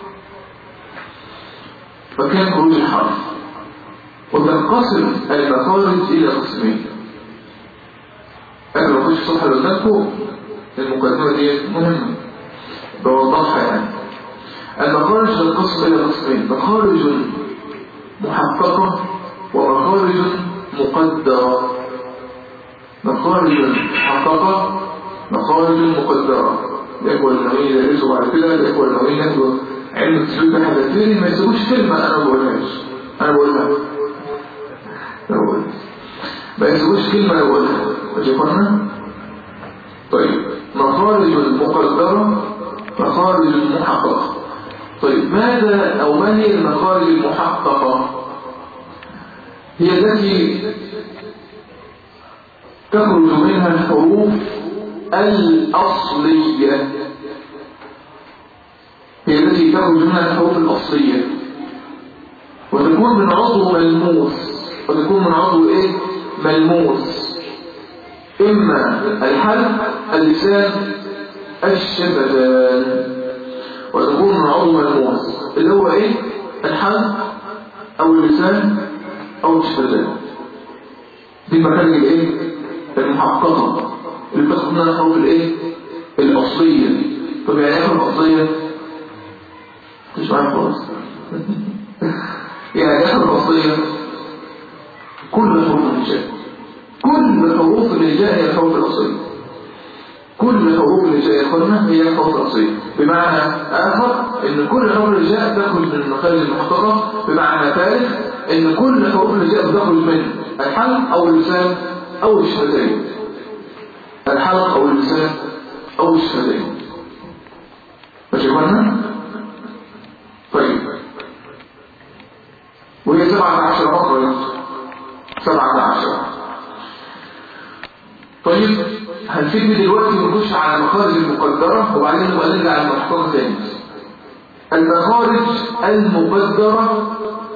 مكان خروج الحرف وتنقسم المخارج الى قسمين قبل ما اخش الصفحه اللي قدامكم المقدمه دي مهمه بوضحها يعني المخارج تنقسم الى قسمين مخارج محققه ومخارج مقدره مخارج محققه مخارج مقدره الإخوة النوويين يدرسوا بعد كده الإخوة النوويين ياخدوا علم التسويق حدثين ما يسيبوش كلمة أنا ما بقولهاش أنا بقولها أنا بقولها ما يسيبوش كلمة أنا بقولها ماشي يا اخوانا؟ طيب مخارج مقدرة مخارج محققة طيب ماذا أو ما هي المخارج المحققة هي التي تخرج منها الحروف الأصلية هي التي تخرج منها الحروف الأصلية وتكون من عضو ملموس وتكون من عضو إيه؟ ملموس إما الحلق اللسان الشفتان وتكون من عضو ملموس اللي هو إيه؟ الحلق أو اللسان أو الشفتان دي المكان الإيه؟ المحققة اللي بتاخد منها الحروف الايه الاصليه طب يعني ايه الاصليه مش عارف خالص يعني ايه الاصليه كل حروف الهجاء كل حروف الهجاء هي الحروف الاصليه كل حروف الهجاء يا اخوانا هي الحروف الاصليه بمعنى اخر ان كل حروف الهجاء تخرج من المخارج المحققه بمعنى ثالث ان كل حروف الهجاء بتخرج من الحلق او اللسان او الشفتين الحلق او اللسان او الشفتين ماشي يا طيب وهي سبعة عشر مخرج سبعة عشر طيب هنسيب دلوقتي ونخش على المخارج المقدرة وبعدين نبقى نرجع للمحكمة تاني المخارج المقدرة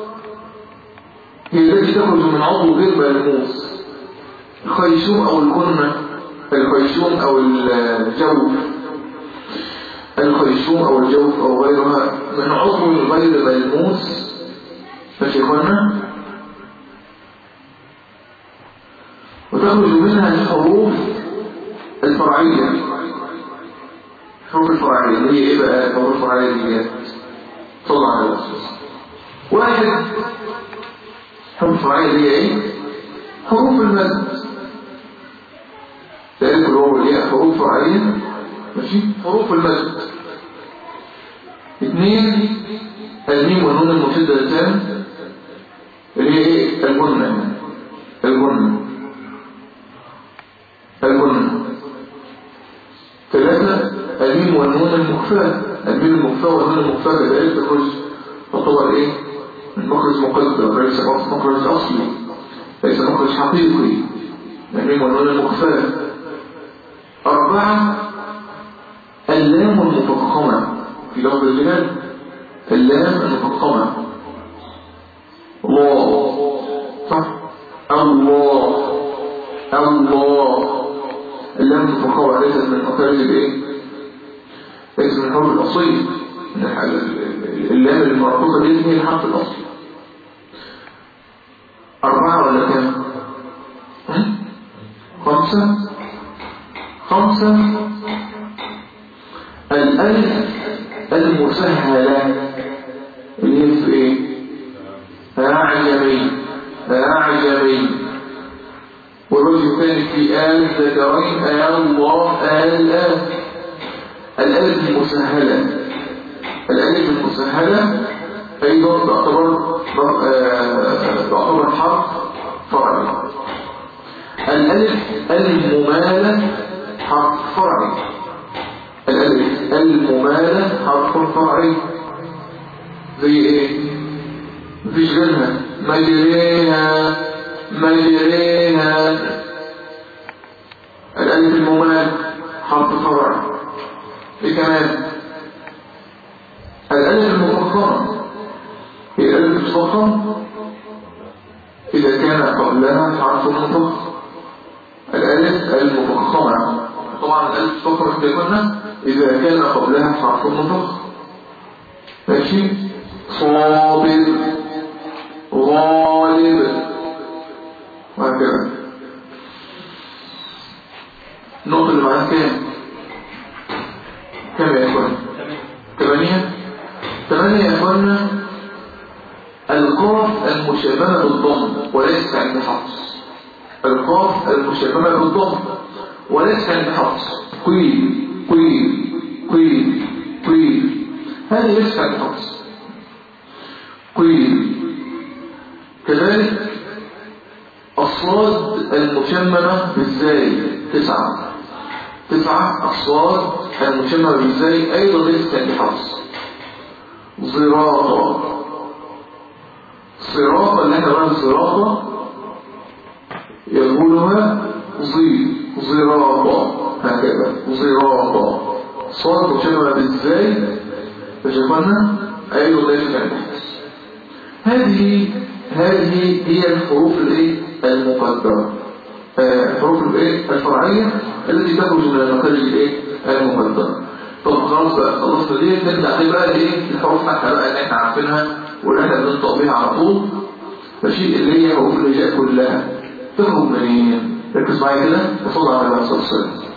هي التي تخرج من عضو غير ملموس الخيشوم او الجنة الخيشوم او الجوف الخيشوم او الجوف او غيرها من عضو غير ملموس ماشي يا اخوانا وتخرج منها الحروف الفرعية الحروف الفرعية اللي هي ايه بقى الحروف الفرعية دي صلى على الرسول واحد حروف الفرعية دي ايه حروف المد تعرف الواو اللي هي حروف فرعية ماشي حروف المد اثنين الميم والنون المشددتان اللي هي ايه الجنة الجنة الجنة ثلاثة الميم والنون المخفاة الميم المخفاة والنون المخفاة كذلك تخرج تعتبر ايه من مخرج مقدر ليس مخرج اصلي ليس مخرج حقيقي الميم والنون المخفاة أربعة اللام المفخمة في لفظ الجلال اللام المفخمة الله صح الله الله اللام المقوى ليست من مخارج الايه ليست من الحرف الاصيل اللام المربوطه دي هي الحرف الاصلي أربعة ولا كام؟ خمسة خمسة الألف المسهلة اللي هي في ايه؟ أعجمي أعجمي والرجل الثاني في آل ذكرين آل الله آل آل الألف المسهلة الألف المسهلة أيضا تعتبر تعتبر حرف فرعي الألف الممالة حرف فرعي الألف الممالة حرف فرعي زي ايه مفيش غيرها مجريها مجريها الألف الممالة حرف فرعي ايه كمان الألف المفخمة هي الألف المفخمة إذا كان قبلها حرف مفخم الألف المفخمة طبعا الألف المفخمة كده قلنا إذا كان قبلها حرف مفخم ماشي صابر غالب وهكذا النقطة اللي معاها كام؟ كام يا إخوان؟ ثمانية ثمانية يا إخوانا القاف المشبهة بالضم وليس عند حفص القاف المشبهة بالضم وليس عند حفص قيل قيل قيل قيل هذه ليست عند حفص قيل كذلك الصاد المشممة بالزاي تسعة تسعة الصاد المشممة بالزاي أيضا ليست عند حفص زراطة صراطة اللي احنا بقى صراطة يقولها زي زراطة هكذا زراطة صاد مشممة بالزاي فشفنا أيضا ليست عند حفص هذه هذه هي الحروف الايه المقدرة الحروف الايه الفرعية التي تخرج من المخارج الايه المقدرة طب خلاص بقى خلصنا دي نبدا عليه بقى ايه الحروف بتاعتها بقى اللي احنا عارفينها واللي احنا بننطق بيها على طول ماشي اللي هي حروف الهجاء كلها تخرج منين ركز معايا كده وصل على النبي صلى الله عليه وسلم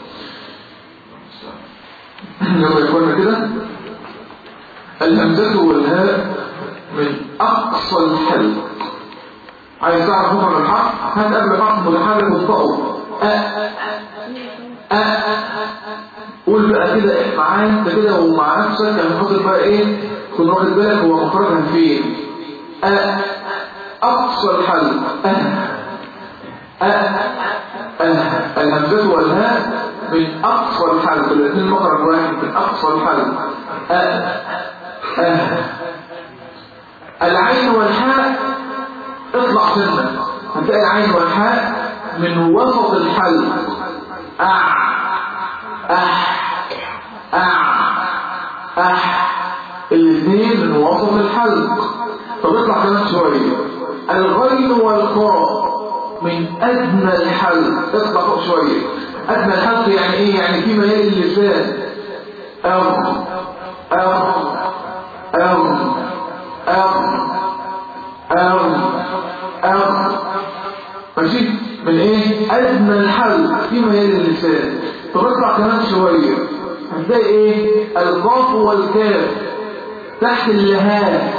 يلا يا كده الهمزة والهاء من أقصى الحلق عايز تعرف مخرج الحرف هات قبل حرف متحرك وانطقه أ أ قول بقى كده معايا انت كده ومع نفسك يعني حاطط بقى ايه تكون واخد بالك هو مخرجها فين أ أقصى الحلق أ أ أ الهمزة والهاء من أقصى الحلق الاثنين مخرج واحد من أقصى الحلق أ أ العين والحاء اطلع سنة هتلاقي العين والحاء من وسط الحلق أع أح أع أح الاثنين من وسط الحلق طب اطلع كمان شوية الغين والقاء من أدنى الحلق اطلع فوق شوية أدنى الحلق يعني إيه؟ يعني في ميال اللسان أو أو أو أو أو أو ماشي من ايه ادنى الحلق في ميال اللسان طب اطلع كمان شويه هتلاقي ايه القاف والكاف تحت اللهاب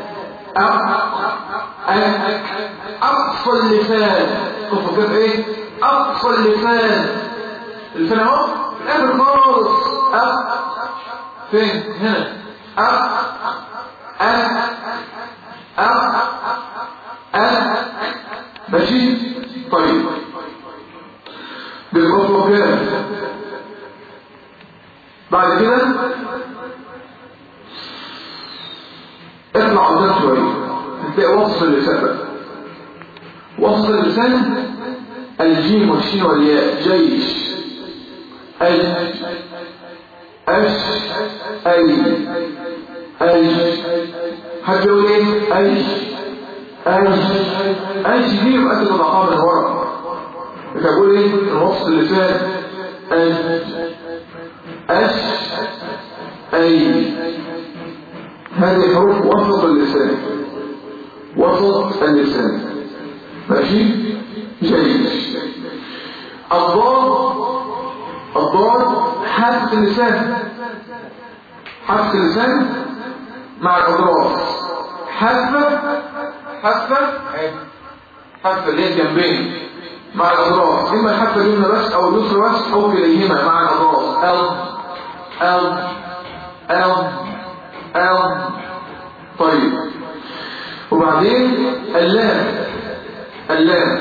اقصى اللسان قاف والكاف ايه اقصى اللسان اللسان اهو في الاخر خالص أق فين هنا أق أق أق أق ماشي طيب بالخطوة كده بعد كده اطلع قدام شوية هتلاقي وصف اللسان بقى وصف اللسان الجيم والشين والياء جيش أي أش أي أي حد يقول ايه أي ايش ايش دي يبقى انت تضعها من ورا انت بقول ايه الوصف اللسان ايش اش اي هذه حروف وسط اللسان وسط اللسان ماشي جيد الضاد الضاد حافة اللسان حافة اللسان مع الأضراس حافة حافة حافة اللي هي جنبين مع الأضراس إما الحافة اليمنى بس أو اليسرى بس أو كليهما مع الأضراس أو أو أو أو طيب وبعدين اللام اللام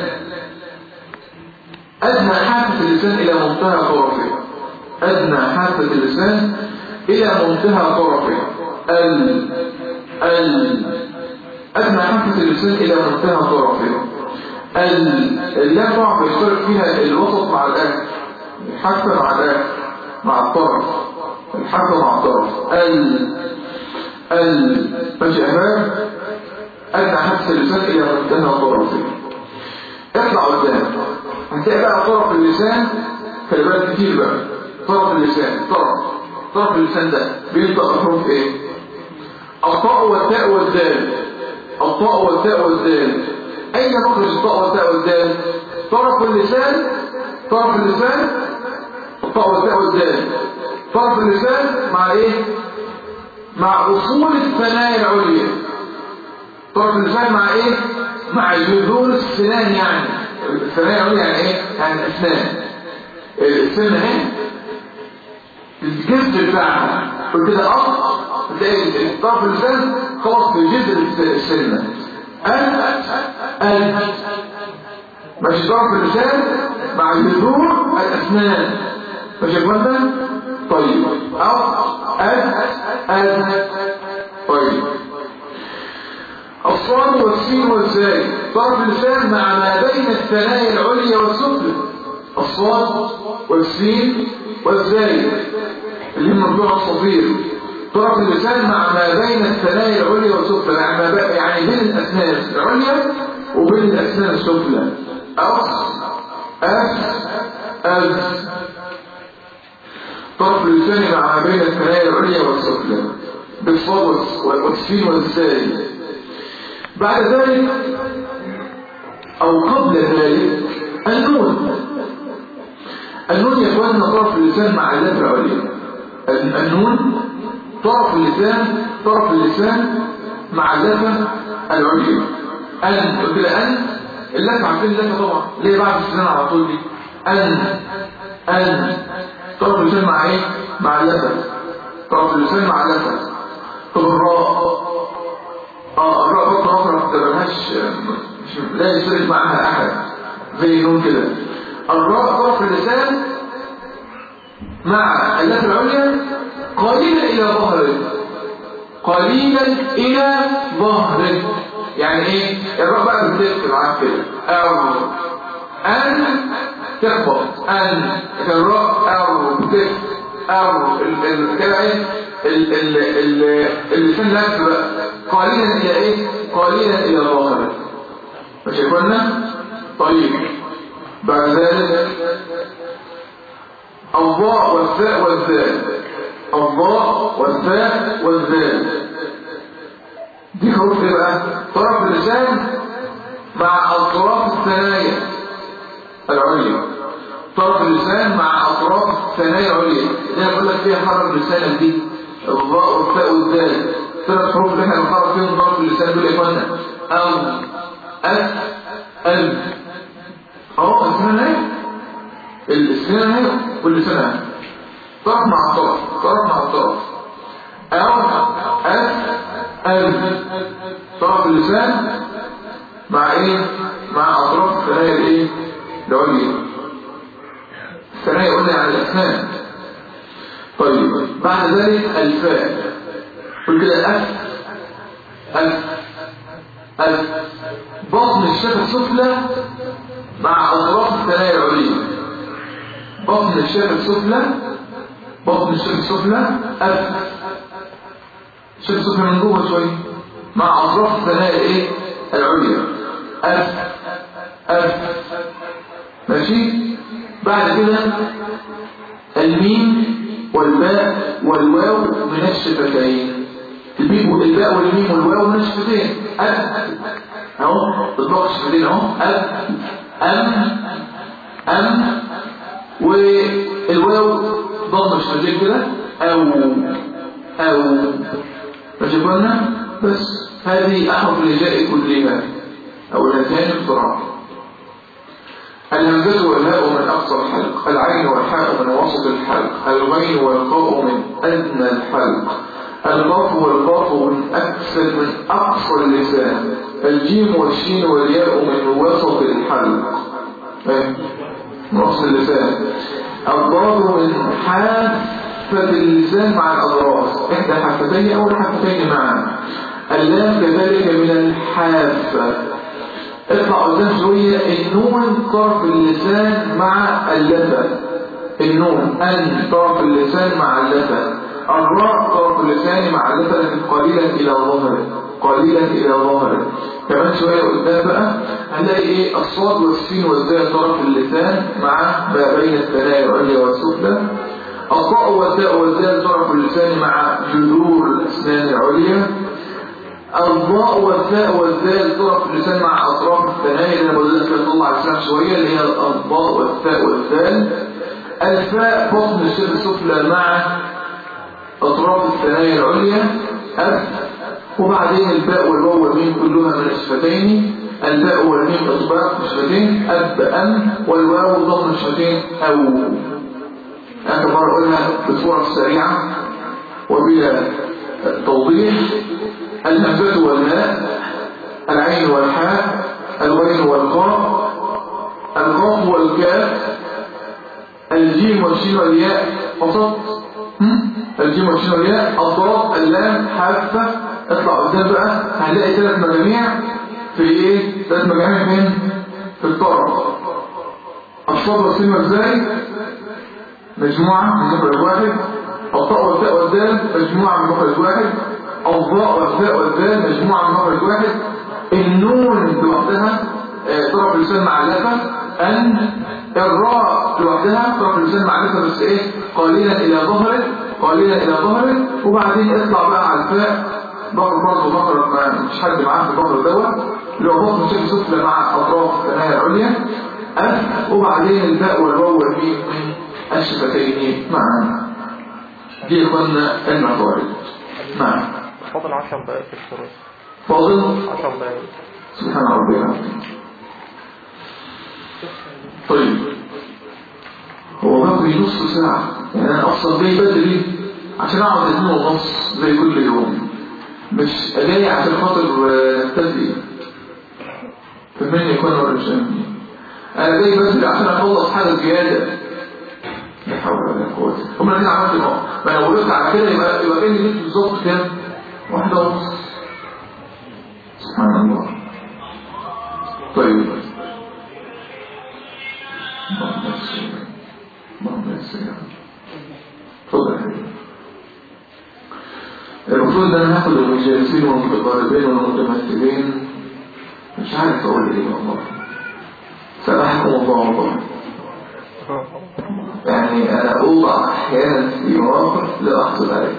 أدنى حافة اللسان إلى منتهى طرفه أدنى حافة اللسان إلى منتهى طرفه ال ال أدنى حافة اللسان إلى منتهى طرفه ال اللام طبعا بيشترك فيها الوسط مع الآخر الحافة مع الآخر مع الطرف الحافة مع الطرف ال ال ماشي أمام أدنى حافة اللسان إلى منتهى طرفه اطلع قدام هتلاقي بقى طرف اللسان خلي بالك كتير بقى طرف اللسان طرف طرف اللسان ده بينطق بحروف ايه الطاء والتاء والدال الطاء والتاء والدال اين مخرج الطاء والتاء والدال طرف اللسان طرف اللسان الطاء والتاء والدال طرف اللسان مع ايه مع اصول الثنايا العليا طرف اللسان مع ايه مع جذور السنان يعني الثنايا العليا يعني ايه يعني الاسنان السن اهي الجذر بتاعها وكده اه تلاقي طرف اللسان خلاص في جذر السنه أن أن ماشي طرف اللسان مع جذور الأسنان ماشي يا طيب أو أن أن طيب الصاد والسين والزاي طرف اللسان مع ما بين الثنايا العليا والسفلى الصاد والسين والزاي اللي هم بتوع الصفير طرف اللسان مع ما بين الثنايا العليا والسفلى يعني, يعني بين الأسنان العليا وبين الأسنان السفلى أص أس أز طرف اللسان مع ما بين الثنايا العليا والسفلى بالصاد والسين والزاي بعد ذلك أو قبل ذلك النون النون يا اخواننا طرف اللسان مع اللام العليا النون طرف اللسان طرف اللسان مع اللفة العليا أن قلت لها أن اللفة عارفين اللفة طبعا ليه بعد السنان على طول دي أن أن طرف اللسان مع إيه؟ مع اللفة طرف اللسان مع اللفة طب الراء اه الراء برضه أخرى ما تبقاش لا يشترك معها أحد زي النون كده الراء طرف اللسان مع اللفة العليا قليلا إلى ظهره قليلا إلى ظهره يعني إيه الراء بقى بتلف معاك كده أو أن تخبط أن الراء أو بتلف أو كده إيه اللسان لف بقى قليلا إلى إيه قليلا إلى ظهره مش يكوننا طيب بعد ذلك الضاء والثاء والذال الضاء والثاء والذال دي حروف ايه بقى طرف اللسان مع اطراف الثنايا العليا طرف اللسان مع اطراف الثنايا العليا اللي انا بقول لك فيها حرف لسانك دي الضاء والثاء والذال ثلاث حروف اللي احنا بنحرك فيهم طرف اللسان دول يا اخوانا او اس ال اهو السنان اهي السنان اهي واللسان اهي طرف مع طرف طرف مع طرف او اس ال طرف اللسان مع ايه مع اطراف الثنايا الايه العليا الثنايا قلنا على الاسنان طيب بعد ذلك الفاء قل كده اف اف اف بطن الشفه السفلى مع اطراف الثنايا العليا بطن الشفه السفلى بطن الشفه السفلى اف الشفه السفلى من جوه شويه مع اطراف الثنايا ايه العليا أف أف ماشي بعد كده الميم والباء والواو من الشفتين الميم الباء والميم والواو من الشفتين أف اهو اطلاق الشفتين اهو أف أم أم والواو ضم الشفتين كده أو أو ماشي قلنا بس هذه أحرف الهجاء كلها أو الهجان بسرعة الهمزة والهاء من أقصى الحلق العين والحاء من وسط الحلق الغين والقاء من أدنى الحلق القاف والقاف من أكثر من أقصى اللسان الجيم والشين والياء من وسط الحلق من وسط اللسان الضاد من حافة اللسان مع الأضراس إحدى الحفتين أو الحفتين معا اللام كذلك من الحافة اطلع قدام شوية النون طرف اللسان مع اللفة النون أن طرف اللسان مع اللفة الراء طرف اللسان مع اللفة لكن قليلا إلى ظهره قليلا إلى ظهره كمان شوية قدام بقى هنلاقي إيه الصاد والسين والزاء طرف اللسان مع ما بين الثنايا العليا والسفلى الطاء والتاء والزاء طرف اللسان مع جذور الأسنان العليا الضاء والثاء والذال طرف اللسان مع اطراف الثنايا اللي انا بقول لك نطلع اللسان شويه اللي هي الضاء والثاء والذال الفاء بطن الشبه السفلى مع اطراف الثنايا العليا اف وبعدين الباء والواو والميم كلها من الشفتين الباء والميم اطباق الشفتين اب ام والواو ضم الشفتين او اخر مره اقولها بصوره سريعه وبلا توضيح الهمزة والهاء العين والحاء الغين والقاف القاف والكاف الجيم والشين والياء وسط الجيم والشين والياء الضاد اللام حافة اطلع قدام بقى هنلاقي ثلاث مجاميع في ايه؟ ثلاث مجاميع فين؟ في الطرف الصاد والسين ازاي؟ مجموعة من مخرج واحد الطاء والتاء والدال مجموعة من مخرج واحد الضاء والثاء والذال مجموعة من مخرج واحد النون لوحدها طرف اللسان مع اللفة أن الراء لوحدها طرف اللسان مع اللفة بس إيه قليلا إلى ظهره قليلا إلى ظهره وبعدين اطلع بقى على الفاء ظهر برضه مخرج ما مش حد معاه في الظهر دوت اللي هو بطن شكل سفلى مع أطراف الثنايا العليا أف وبعدين الباء والواو والميم من الشفتين معا دي قلنا المفارد نعم فاضل 10 دقائق في الشروط فاضل 10 دقائق سبحان ربي العظيم طيب هو باقي نص ساعة يعني أنا أصلا جاي بدري عشان أقعد اتنين ونص زي كل يوم مش جاي عشان خاطر نبتدي فمن يكون الرجال أنا جاي بدري عشان أخلص حاجة زيادة لا حول ولا قوة هم الذين عملت نوع ما لو وقفت على كده يبقى يبقى كان جبت بالظبط كام؟ واحدة ونص سبحان الله طيب اللهم يسر اللهم يسر اتفضل يا حبيبي المفروض ان انا هاخد المجالسين والمتقاربين والمتمثلين مش عارف اقول ايه والله سامحكم الله والله يعني انا اوضع احيانا في مواقف لا احصل عليها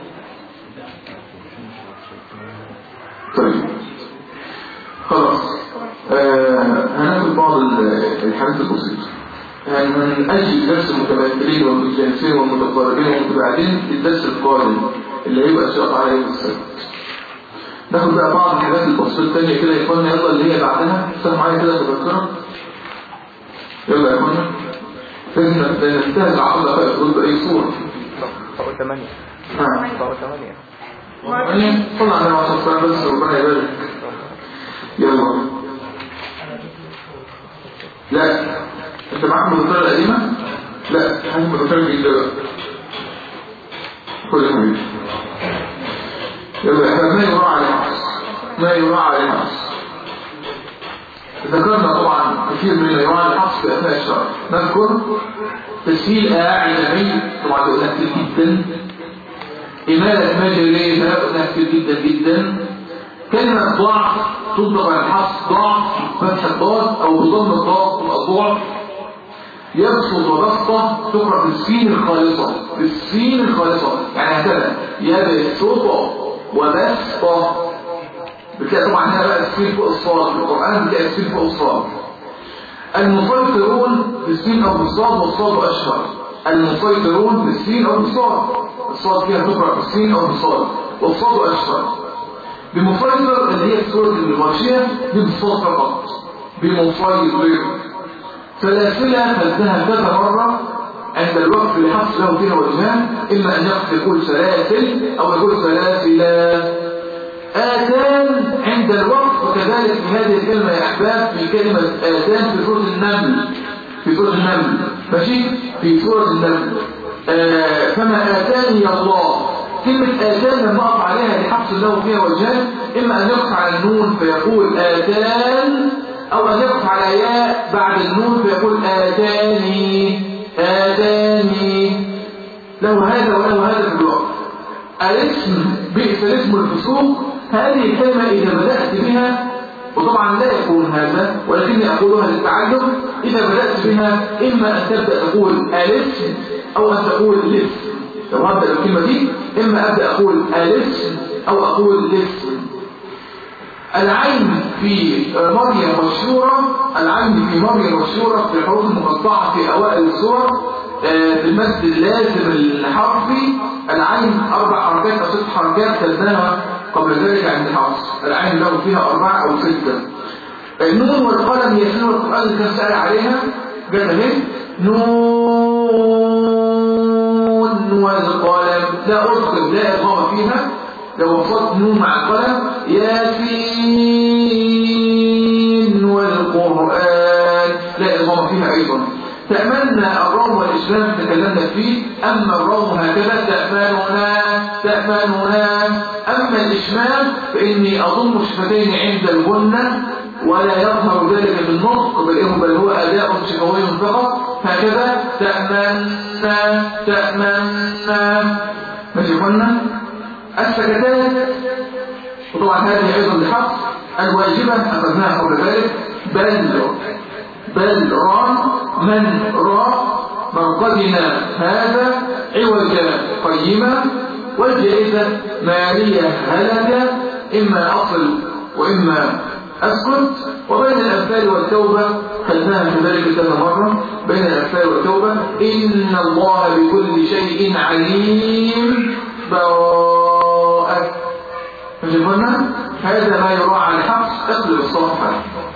طيب خلاص آه هناخد بعض الحاجات البسيطة يعني من أجل درس المتمثلين والمتجانسين والمتقاربين والمتباعدين الدرس القادم اللي هيبقى إن شاء الله عليه السبت ناخد بقى بعض الحاجات البسيطة التانية كده يا اخوانا يلا اللي هي بعدها استنوا معايا كده تذكرة يلا يا اخوانا لازم ننتهز عقل دقائق تقول بأي صورة طب 8 نعم طب 8 يعني طلع على وصف بس ربنا يبارك يلا لا انت معاك المذكرة القديمة لا هات المذكرة الجديدة بقى خد يا حبيبي يلا احنا ما يراعى على حفص ما يراعى على حفص ذكرنا طبعا كثير من ما يراعى على حفص في اثناء الشرح نذكر تسهيل اعلامي طبعا ده كتير جدا إمالة مجرية قلنا كتير جدا جدا كلمة ضعف تطلق على الحفص ضعف فتح الضاد او بضم الضاد الضعف يبسط وبسطة تقرأ بالسين الخالصة بالسين الخالصة يعني هكذا يبسط وبسطة بتلاقي طبعا هنا بقى السين فوق الصاد في القرآن بتلاقي السين فوق الصاد المسيطرون بالسين أو بالصاد والصاد أشهر المسيطرون بالسين أو بالصاد الصاد فيها تقرأ بالسين أو بالصاد والصاد أشهر بمسيطر اللي هي سورة الغاشية دي بالصاد فقط بمسيطر سلاسلة خدتها كذا مرة عند الوقف لحفظ له فيها وجهان إما أن يقف يقول سلاسل أو يقول سلاسلا آتان عند الوقف وكذلك في هذه الكلمة يا أحباب في كلمة آتان في سورة النمل في سورة النمل ماشي في سورة النمل آه فما آتاني الله كلمة آتان لما أقف عليها لحفظ له فيها وجهان إما أن يقف على النون فيقول آتان أو أن يقف على ياء بعد النون فيقول آتاني آتاني له هذا وله هذا في الوقت الاسم بئس الاسم الفسوق هذه الكلمة إذا بدأت بها وطبعا لا يكون هذا ولكني أقولها للتعلم إذا بدأت بها إما أن تبدأ تقول الاسم أو أن تقول الاسم لو هبدأ الكلمة دي إما أبدأ أقول الاسم أو أقول الاسم العين في مريم مشهورة العين في مريم مشهورة في الحروف المقطعة في أوائل السور بالمد اللازم الحرفي العين أربع حركات أو ست حركات خدناها قبل ذلك عند حفص العين له فيها أربعة أو ستة النون والقلم يسير القرآن اللي كان سأل عليها جت اهي نون والقلم لا أدخل لا إضغام فيها لو وصلت نون مع القلم ياسين والقرآن لا إضغام فيها أيضا تأملنا الروم والإسلام تكلمنا فيه أما الروم هكذا تأملنا تأملنا أما الإشمام فإني أضم شفتين عند الغنة ولا يظهر ذلك بالنطق بل بل هو أداء شفوي فقط هكذا تأملنا تأملنا ماشي قلنا السكتات وطبعا هذه أيضا لحق الواجبة أخذناها قبل ذلك بل بل را من را مرقدنا هذا عوجا قيما والجائزة مالية هلك إما أصل وإما أسكت وبين الأمثال والتوبة خدناها كذلك كذا مرة بين الأمثال والتوبة إن الله بكل شيء عليم براءة فشفنا هذا ما يراعى على الحفظ اقلب الصفحة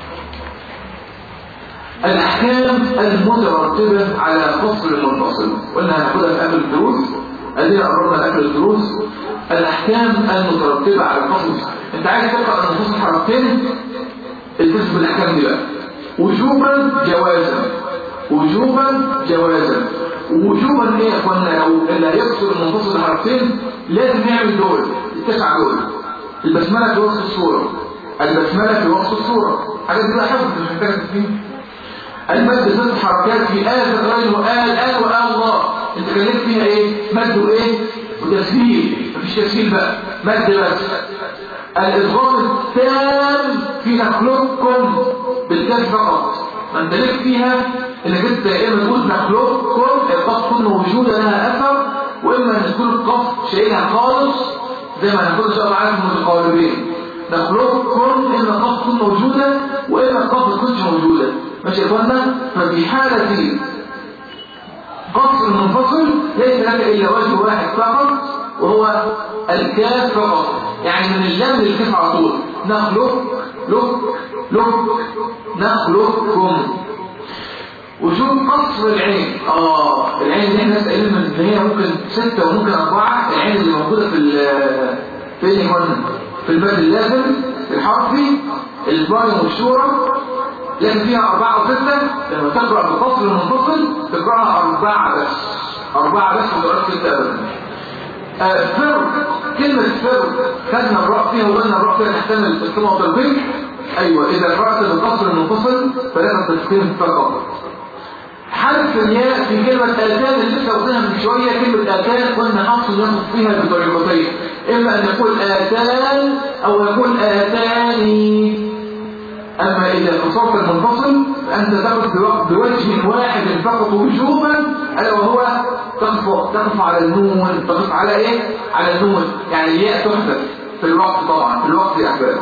الأحكام المترتبة على فصل المنفصل قلنا هناخدها في آخر الدروس أدينا قررنا في آخر الدروس الأحكام المترتبة على الفصل أنت عايز تقرأ المنفصل حركتين التزم بالأحكام دي بقى وجوبا جوازا وجوبا جوازا وجوبا ايه يا اخوانا لو اللي هيقصر المنفصل حركتين لازم يعمل دول التسعة دول البسملة في وسط الصورة البسملة في وسط الصورة حاجات دي بقى حفظ مش محتاجة تفهم المد ست حركات في آية الرجل وآل آل وآل الله انت كلمت فيها ايه مد وايه وتسهيل مفيش تسهيل بقى مد بس الإضغام التام في نخلقكم بالكاف فقط ما انت لك فيها انك انت يا اما تقول نخلقكم القاف تكون موجوده لها اثر واما ان تكون القاف شايلها خالص زي ما هنقول ان شاء الله عنكم المتقاربين نخلقكم اما القاف تكون موجوده واما القاف ما تكونش موجوده ماشي يا اخوانا ففي حاله قصر منفصل ليس لك الا وجه واحد فقط وهو الكاف فقط يعني من اللام للكاف على طول نخلق لك لك نخلقكم وجود قصر العين اه العين اللي احنا سألنا ان هي ممكن ستة وممكن اربعة العين اللي موجودة في ال فين هنا في الباب اللازم الحرفي الباي والشورى لكن فيها أربعة وستة لما تقرأ بقصر المنفصل تقرأها أربعة بس أربعة بس وتقرأ ستة أبدا آه فر كلمة فر خدنا الراء فيها وقلنا الراء فيها تحتمل التقسيم والتربيع أيوة إذا قرأت بالقصر المنفصل فلازم تقسيم فقط حرف الياء في كلمة آتان اللي لسه قلناها من شوية كلمة آتان قلنا حفص ياخد فيها بطريقتين إما أن يقول آتان أو يقول آتاني أما إذا قصرت المنفصل فأنت تقف بوقت- بوجه واحد فقط وجوبا ألا وهو تقف تقف على النون تقف على إيه؟ على النون يعني الياء تحذف في الوقت طبعا في الوقت يا أحباب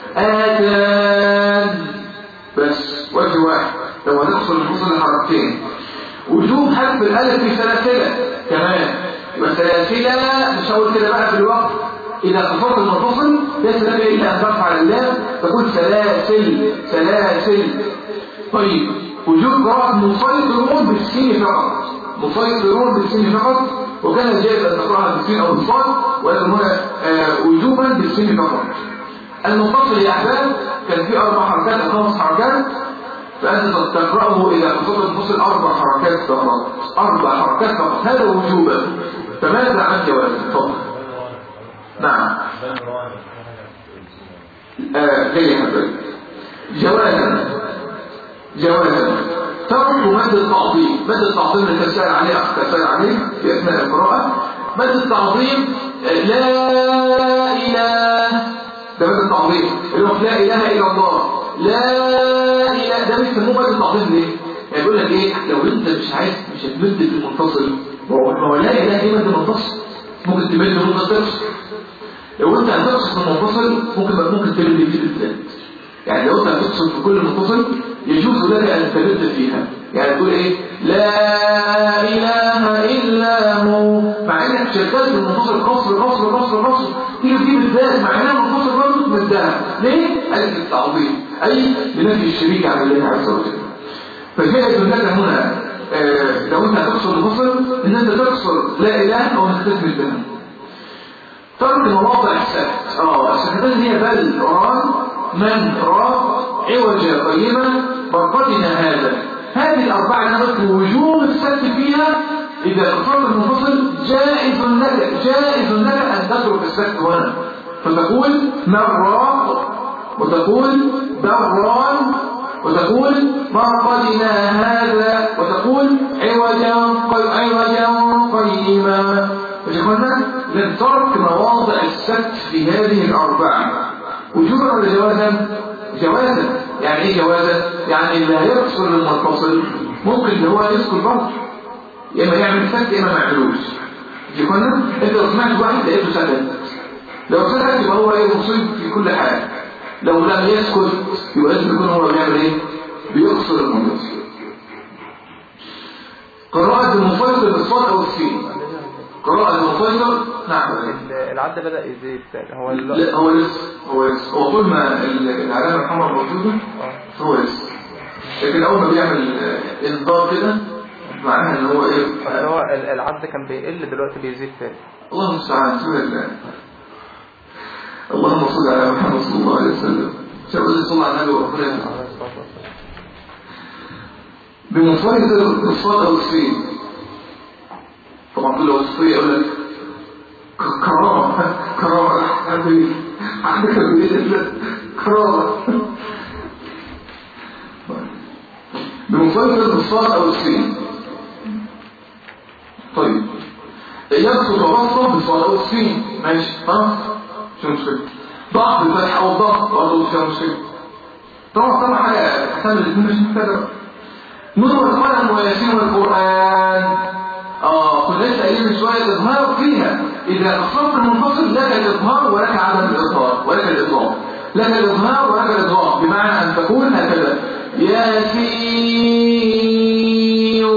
آتان بس وجه واحد لو هتقصر المنفصل لحركتين وجوب حذف الألف في سلاسلة كمان يبقى سلاسلة مش هقول كده بقى في الوقت إذا قصرت المنفصل ليس لك إلا أن ترفع اللام تقول سلاسل سلاسل طيب وجوب قراءة مسيطرون بالسين فقط مسيطرون بالسين فقط وكان جائز أن تقرأها بالسين أو بالصاد ولكن هنا آه، وجوبا بالسين فقط المنفصل يا أحباب كان فيه أربع حركات أو خمس حركات فأنت تقرأه إذا قصرت المنفصل أربع حركات فقط أربع حركات فقط هذا وجوبا فماذا عن جوازه؟ تفضل نعم آه غير يا حبيبي جوازا جوازا ترك مد التعظيم مد التعظيم اللي تسأل عليه أخ تسأل عليه في أثناء القراءة مد التعظيم آه، لا إله ده مد التعظيم اللي هو لا إله إلا الله لا إله ده بيسموه مد التعظيم ليه؟ يعني يقول لك إيه لو أنت مش عايز مش هتمد في المنفصل ما هو ما هو لا إله دي مد منفصل ممكن تمد ممكن تقصر لو انت هتقصد في المنفصل ممكن ممكن تبدأ في بالذات يعني لو انت هتقصد في كل منفصل يجوز لك ان تبدأ فيها يعني تقول ايه لا اله الا هو مع انك شغال في المنفصل قصر قصر قصر قصر تيجي تجيب الذات مع انها منفصل برضه تمدها ليه؟ قالت التعظيم اي لنفي الشريك عن الله عز وجل فجاءت لك هنا آه، لو انت هتقصر المنفصل ان انت تقصر لا اله او انك تثبت بها ترك مواضع السكت اه السكتان هي بل ران من را عوج قيمة برقدنا هذا هذه الأربعة اللي أنا قلت وجوب السكت فيها إذا قصرت المنفصل جائز لك جائز لك أن تترك السكت هنا فتقول مرة وتقول بران وتقول مرقدنا هذا وتقول عوجا قي- عوجا قيما مش قلنا لن ترك مواضع السكت في هذه الأربعة وجوبا ولا جوازا؟ جوازا يعني ايه جوازا؟ يعني اللي هيقصر المنفصل ممكن اللي هو يسكت برضه يا اما يعمل سكت يا اما ما يعملوش مش قلنا؟ انت لو سمعت واحد لقيته سكت لو سكت يبقى هو ايه مصيب في كل حاجة لو لم يسكت يبقى لازم يكون هو بيعمل ايه؟ بيقصر المنفصل قراءة المنفصل بالصاد أو السين قراءة المنفصل نعم ال- العد بدأ يزيد تاني. هو ال- لا هو لسه هو لسه هو طول ما ال- العلامة الحمراء موجودة آه. هو لسه لكن أول ما بيعمل آه، إصدار كده معناها إن هو إيه اللي هو ال- العد كان بيقل دلوقتي بيزيد تاني الله المستعان سبحان الله اللهم صل على محمد صلى الله عليه وسلم شاء الله صلى الله عليه وسلم عليه الصلاة والسلام. بمنفرد الصاد أو السين طبعا كل وصفية يقول لك ك- كرامة كرامة عندك عندك البيت كرامة بمنفرد الصاد أو السين طيب يبسط وبسطة بالصاد أو السين ماشي ها شو مشكلة ضعف الفتح أو الضغط برضه مش مشكلة طبعا طبعا حاجة أحسن الاثنين مش محتاجة نور القلم وياسين القرآن اه كنا لسه قايلين من شويه الاظهار فيها اذا قصرت المنفصل لك الاظهار ولك عدم الاظهار ولك الاظهار لك الاظهار ولك الاظهار بمعنى ان تكون هكذا ياسين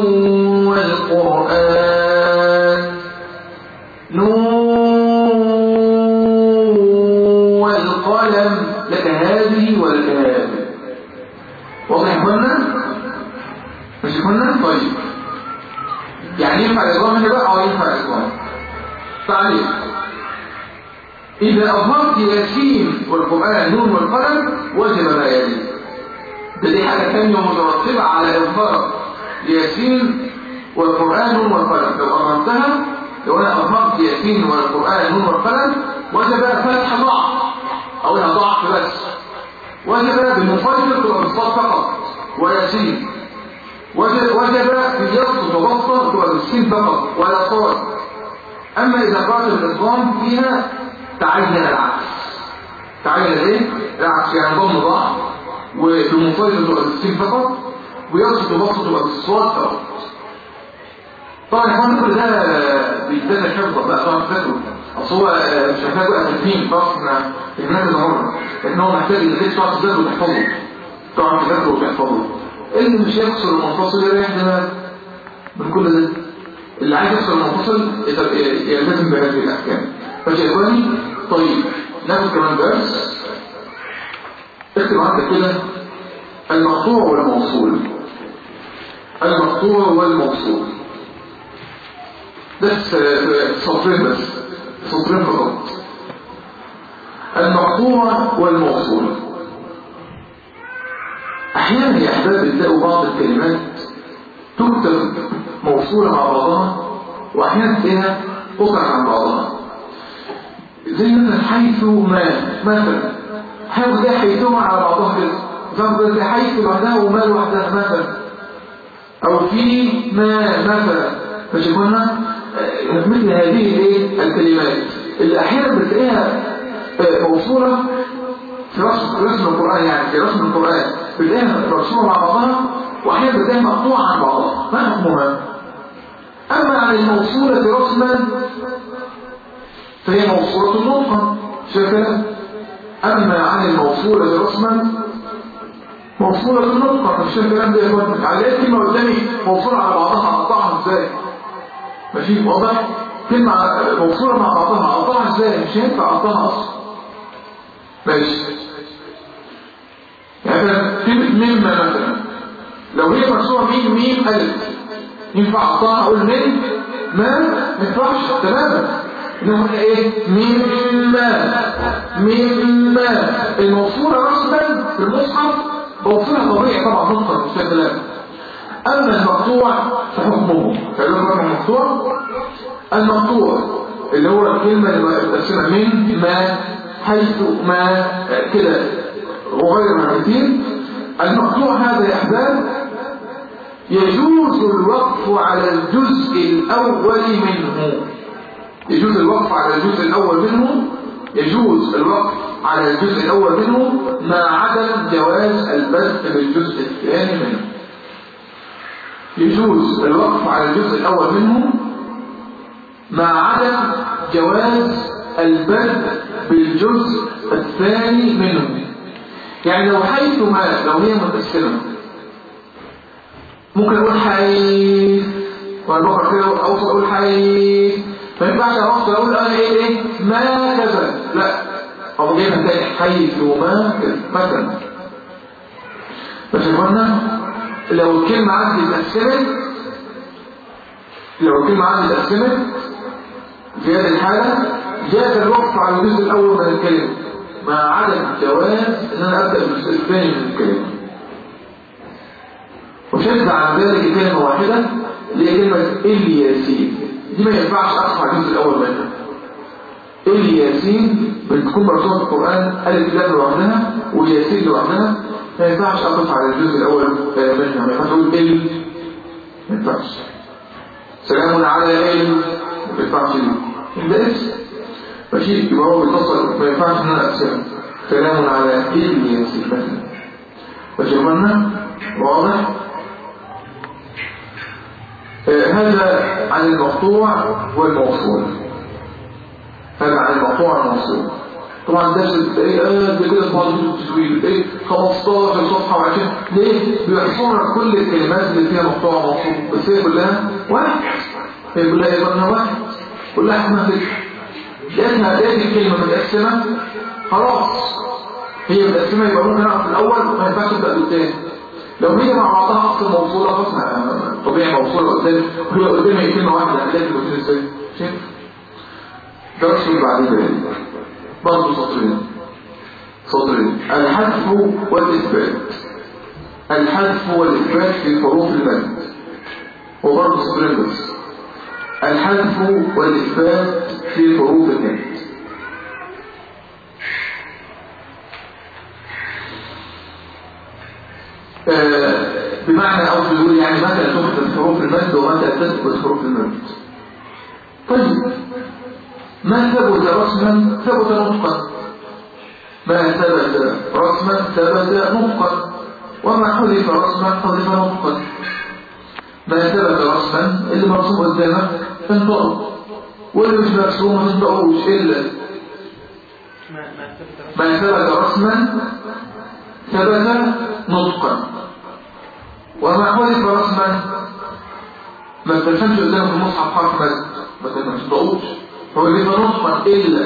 والقرآن نون والقلم لك هذه ولك هذه واضح يا اخوانا مش يا اخوانا طيب يعني ينفع الإضغام هنا بقى أو ينفع الإضغام تعليق إذا أظهرت ياسين والقرآن نون والقلم وجب ما يلي ده دي حاجة ثانية مترتبة على إظهار ياسين والقرآن نون والقلم لو أظهرتها لو أنا أظهرت ياسين والقرآن نون والقلم وجب فتح ضعف أقولها ضعف بس وجب بالمفصل تبقى بالصاد فقط وياسين وجب وجب باليسط وبسطة تبقى بالسين فقط ولا صاد أما إذا قرأت الإضغام فيها تعين العكس تعين الايه العكس يعني ضم ضاع وبمنفرد تبقى بالسين فقط ويصل ببسط تبقى بالصوت فقط طبعا يا اخوان كل ده بيدانا حفظه بقى طبعا فاكره اصل هو آه، مش محتاج بقى تدريب خلاص احنا الناس ده مره لكن هو محتاج انك انت تقعد تذاكره وتحفظه تقعد تذاكره وتحفظه اللي مش هيكسر المنفصل يريح دماغه من كل ده اللي عايز يكسر المنفصل يت- يلتزم بهذه الاحكام ماشي يا اخواني طيب ناخد كمان درس اكتب عندك كده المقطوع والموصول المقطوع والموصول بس آه، سطرين بس سطرين فقط المقطوع والموصول احيانا يا احباب تلاقوا بعض الكلمات تكتب موصولة مع بعضها واحيانا تلاقيها قطع عن بعضها زي مثلا حيث ما مثلا حيث ده حيثما على بعضها كده فاهم زي حيث لوحدها وما لوحدها مثلا او في ما مثلا مش قلنا آه، مثل هذه الايه الكلمات اللي احيانا بتلاقيها آه، موصوله في رسم رسم القران يعني في رسم القران بتلاقيها مرسومه مع بعضها واحيانا بتلاقيها مقطوعه عن بعضها ما حكمها اما عن الموصوله رسما فهي موصوله نطقا شكلا اما عن الموصوله رسما موصولة النطقة مش الكلام ده يا اخوان على ايه كلمة قدامي موصولة على بعضها اقطعها ازاي ماشي واضح كلمة موصولة مع بعضها اقطعها ازاي مش هينفع اقطعها اصلا ماشي يعني مثلا كلمة مما مثلا لو هي مرسومة ميم ميم الف ينفع اقطعها اقول من ما ما ينفعش تماما انه ايه مما مما الموصولة رسما في المصحف موصولة طبيعي طبعا نطقا مش كلام اما المقطوع فحكمه فعلوم رقم المقطوع المقطوع اللي هو الكلمة اللي متقسمة من ما حيث ما كده وغير ما كتير المقطوع هذا يا احباب يجوز الوقف على الجزء الاول منه يجوز الوقف على الجزء الأول منه يجوز الوقف على الجزء الأول منه مع عدم جواز البث بالجزء الثاني منه يجوز الوقف على الجزء الأول منه مع عدم جواز البث بالجزء الثاني منه يعني لو حيث ما لو هي متقسمة ممكن أقول حيث وأنا بقرأ كده أوصل أقول حيث ما ينفعش اوصل اقول انا ايه ايه ما كذا لا او جاي من تاني حيث وما كذا مثلا بس قلنا لو الكلمة عندي اتقسمت لو الكلمة عندي اتقسمت في هذه الحالة جاز الوقف على الجزء الأول من الكلمة مع عدم جواز ان انا ابدأ بالجزء الثاني من الكلمة وشد عن ذلك كلمة واحدة اللي هي كلمة الياسين دي ما ينفعش اقف على الجزء الاول منها الياسين بتكون مرسومه في القران الف لام لوحدها والياسين لوحدها ما ينفعش اقف على الجزء الاول منها ما ينفعش اقول ال ما ينفعش سلام على ال ما ينفعش دي ده اسم ماشي يبقى هو بيتصل ما ينفعش ان انا اقسمه سلام على الياسين مثلا ماشي يا اخوانا واضح هذا عن المقطوع والموصول هذا عن المقطوع والموصول طبعا درس ايه اه ده كده بعض التسويق ايه 15 صفحه وعشان ليه بيحصرنا كل الكلمات اللي فيها مقطوع وموصول بس هي كلها واحد هي كلها ايه واحد كلها اسمها كده لقيتها لقيت الكلمه متقسمه خلاص هي متقسمه يبقى ممكن اقف الاول ما ينفعش ابدا بالثاني لو هي مع بعضها اصلا موصوله خلاص طبيعي موصوله قدامي وهي قدامي كلمه واحده هتلاقي الاثنين ازاي شايف درس اللي بعدين برضه سطرين سطرين الحذف والاثبات الحذف والاثبات في حروف المد وبرضه سطرين بس الحذف والاثبات في حروف المد بمعنى أو تقول يعني متى تثبت حروف المد ومتى تثبت حروف المد طيب ما ثبت رسما ثبت نطقا ما ثبت رسما ثبت نطقا وما حذف رسما حذف نطقا ما ثبت رسما اللي مرسوم قدامك تنطقه واللي مش مرسوم ما تنطقوش إلا ما ثبت رسما ثبت نطقا وما حذف رسما ما تفهمش قدامك المصحف حرف مد ما تنطقوش هو اللي نطقا إلا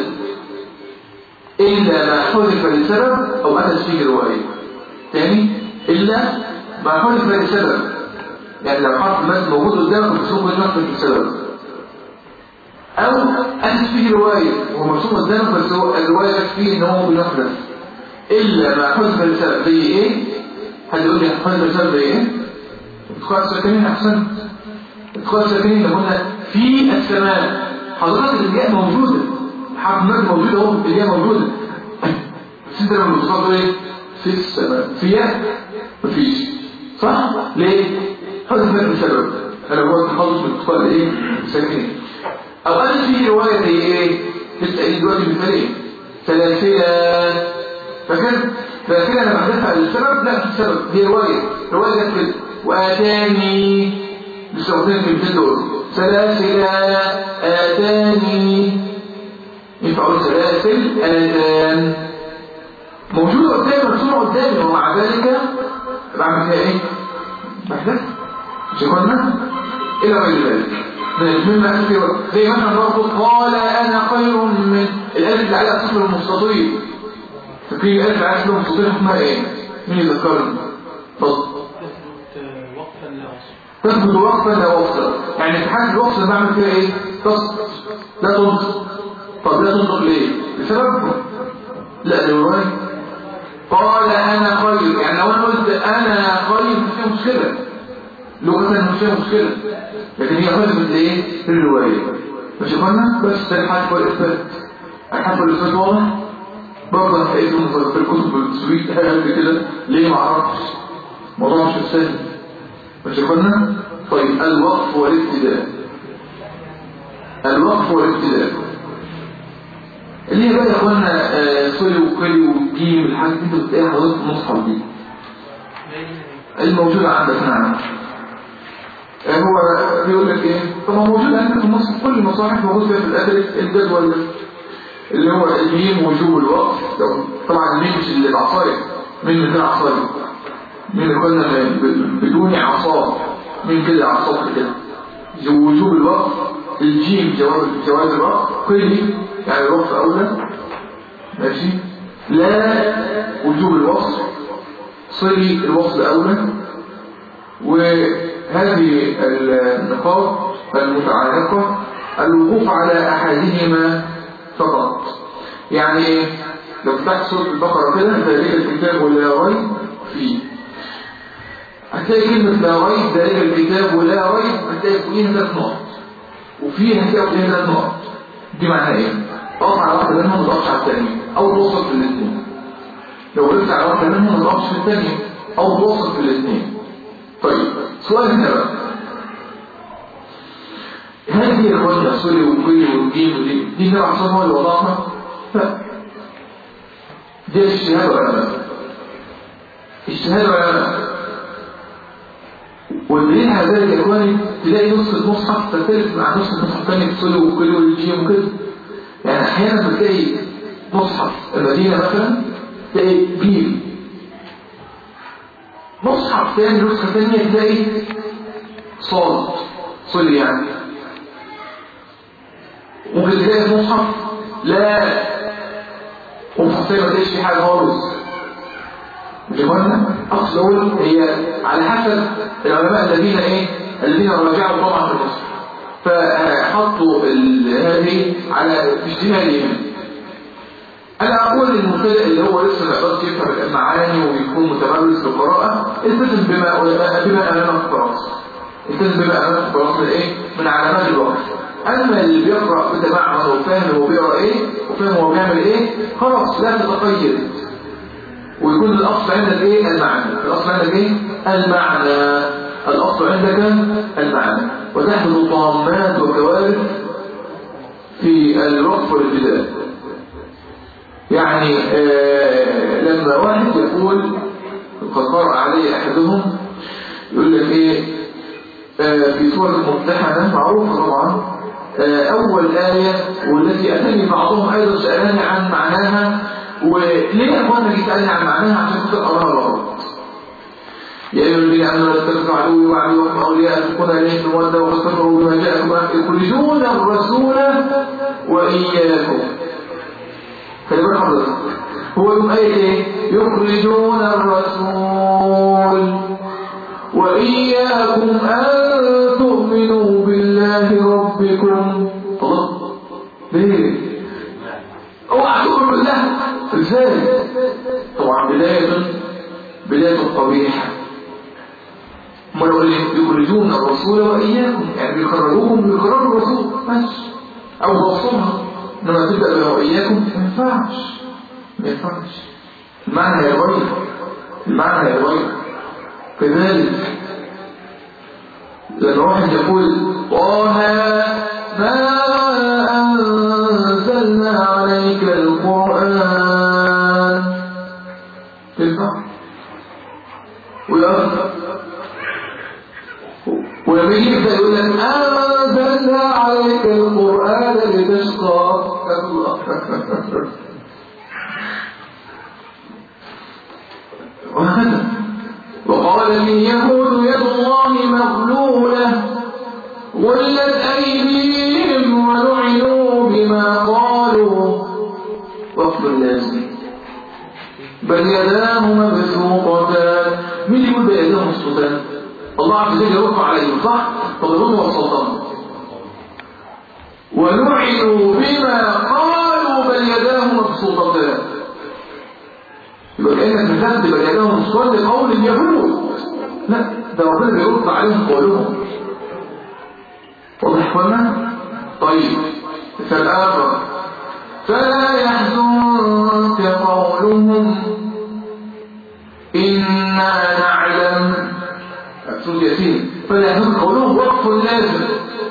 إلا ما حذف لسبب أو أتت فيه رواية تاني إلا ما حذف لسبب يعني لو حرف المد موجود قدامك مرسوم بالنطق لسبب أو أتت فيه رواية هو مرسوم قدامك بس هو الرواية فيه إن هو بنحذف إلا ما حذف لسبب زي إيه؟ حد يقول لي حذف لسبب زي إيه؟ ادخال الساكنين أحسن ادخال الساكنين قلنا في السماء حضرتك الياء موجودة حرف المد موجودة اهو الياء موجودة بس انت لما بتصدر ايه؟ في السماء في ياء مفيش صح؟ ليه؟ حذف مد بسبب انا هو التخلص من ادخال ايه؟ الساكنين او قالت فيه رواية زي ايه؟ لسه قايل دلوقتي مثال ايه؟ سلاسلة فاكر؟ سلاسلة انا بحذفها للسبب لا في سبب هي رواية رواية جت كده واتاني لسه واخدين كلمتين دول سلاسل آتاني ينفعوا سلاسل آتان موجودة قدامي مرسومة قدامي ومع ذلك بعمل فيها ايه؟ بحثت مش قلنا؟ إلى غير ذلك مما أكثر زي مثلا برضه قال أنا خير من الألف اللي عليها صفر المستطيل فاكرين الألف اللي عليها صفر المستطيل اسمها ايه؟ مين يذكرني؟ اتفضل تثبت وقفا لا وقفا يعني في حالة الوقف اللي بعمل فيها ايه تصبت لا تنطق طب لا تنطق ليه بسبب لا للرواية قال انا خير يعني لو انا قلت انا خير مش فيها مشكلة لغة مش فيها مشكلة لكن هي خدمت ايه في الرواية مش قلنا بس الحرف والاثبات الحرف والاثبات واضح برضه هتلاقيهم في الكتب السويت قبل كده ليه ما اعرفش الموضوع مش سهل مش قلنا طيب الوقف والابتداء الوقف والابتداء اللي هي بقى يا اخوانا صلي وكلي وجيم الحاجات دي انت بتلاقيها حضرتك في المصحف دي الموجودة عندك نعم هو بيقول لك ايه طب ما موجود عندك في المصحف كل المصاحف موجود فيها في الادب الجدول اللي هو الميم وجوب الوقف طبعا الميم مش اللي العصايه مين من غير عصايه مين اللي قلنا بدون عصا من كده عصا كده وجوب الوقف الجيم جواز جواز الوقف قلي يعني الوقف اولى ماشي لا وجوب الوصف صلي الوصف اولى وهذه النقاط المتعلقة الوقوف على أحدهما فقط يعني لو فتحت سورة البقرة كده ذلك الكتاب ولا ريب فيه هتلاقي كلمة لا ريب ذلك الكتاب ولا ريب هتلاقي فيها ثلاث نقط وفيها هتلاقي فيها ثلاث نقط دي معناها ايه؟ تقف على واحدة منهم ما تقفش على الثانية أو توصل في الاثنين لو وقفت على واحدة منهم ما تقفش في الثانية أو توصل في الاثنين طيب سؤال هنا بقى هل هي الوجه الصلي والكل والجيم ودي دي نوع عصام هو اللي وضعها؟ لا دي اجتهاد ولا لا؟ اجتهاد ولا لا؟ والدليل على ذلك يا اخواني تلاقي نسخة مصحف تختلف مع نسخة مصحف ثانية في الصلي والكل والجيم وكده يعني احيانا بتلاقي مصحف المدينة مثلا تلاقي جيم مصحف ثاني نسخة ثانية تلاقي صاد صلي يعني ممكن تلاقي مصحف لا مصحف ثاني ما تلاقيش فيه حاجة خالص مش قلنا أصل أقول هي على حسب العلماء الذين إيه الذين راجعوا طبعا في المصحف فحطوا هذه على اجتهادهم انا اقول للمبتدئ اللي هو لسه ما يقدرش يفهم المعاني ويكون متمرس بالقراءه التزم بما بما امامك خلاص التزم بما امامك خلاص من ايه من علامات الوقت اما اللي بيقرا بتمعن وفاهم هو بيقرا ايه وفاهم هو بيعمل ايه خلاص لا تتقيد ويكون الاصل عندك ايه المعنى الاصل عندك ايه المعنى الاصل عندك المعنى وتحمل طامات وكوارث في الوقف والابتداء يعني آه لما واحد يقول قد قرأ عليه أحدهم يقول لك إيه آه في سورة الممتحنة معروفة طبعا آه أول آية والتي أتاني بعضهم أيضا سألاني عن معناها وليه يا أخوانا جيت سألني عن معناها عشان خاطر أراها غلط يا أيها الذين آمنوا لا تتخذوا عدوي وعدوكم أولياء تكون إليهم مودة وقد كفروا بما جاءكم يخرجون الرسول وإياكم خلي بالك حضرتك هو يوم قايل ايه يخرجون الرسول وإياكم أن تؤمنوا بالله ربكم الله ليه اوعى تؤمن بالله ازاي طبعا بداية بداية قبيحة ما يقول يخرجون الرسول وإياكم يعني بيخرجوكم بيخرجوا الرسول ماشي أو وصلها إنما تبدأ بها وإياكم ما ينفعش ما ينفعش المعنى يغير المعنى يغير كذلك لما واحد يقول طه ما أنزلنا عليك القرآن تنفع ويأخذ ولما يجي يبدأ يقول لك أنزلنا عليك القرآن لتشقى الله وهكذا وقال اليهود يد الله مغلولة غلت أيديهم ولعنوا بما قالوا وقف اللازم بل يداه مبسوطتان مين يقول بل يداه مبسوطتان الله عز وجل يرفع عليهم صح فضلون والسلطان ولعنوا بما قالوا بل يداه مبسوطتان يبقى كأنك مثلت بل يداه مبسوطتان لقول اليهود لا ده ربنا بيرد عليهم قولهم واضح ولا طيب فالآخر فلا يحزنك قولهم إنا نعلم سورة ياسين فلا يحزنك قولهم وقف لازم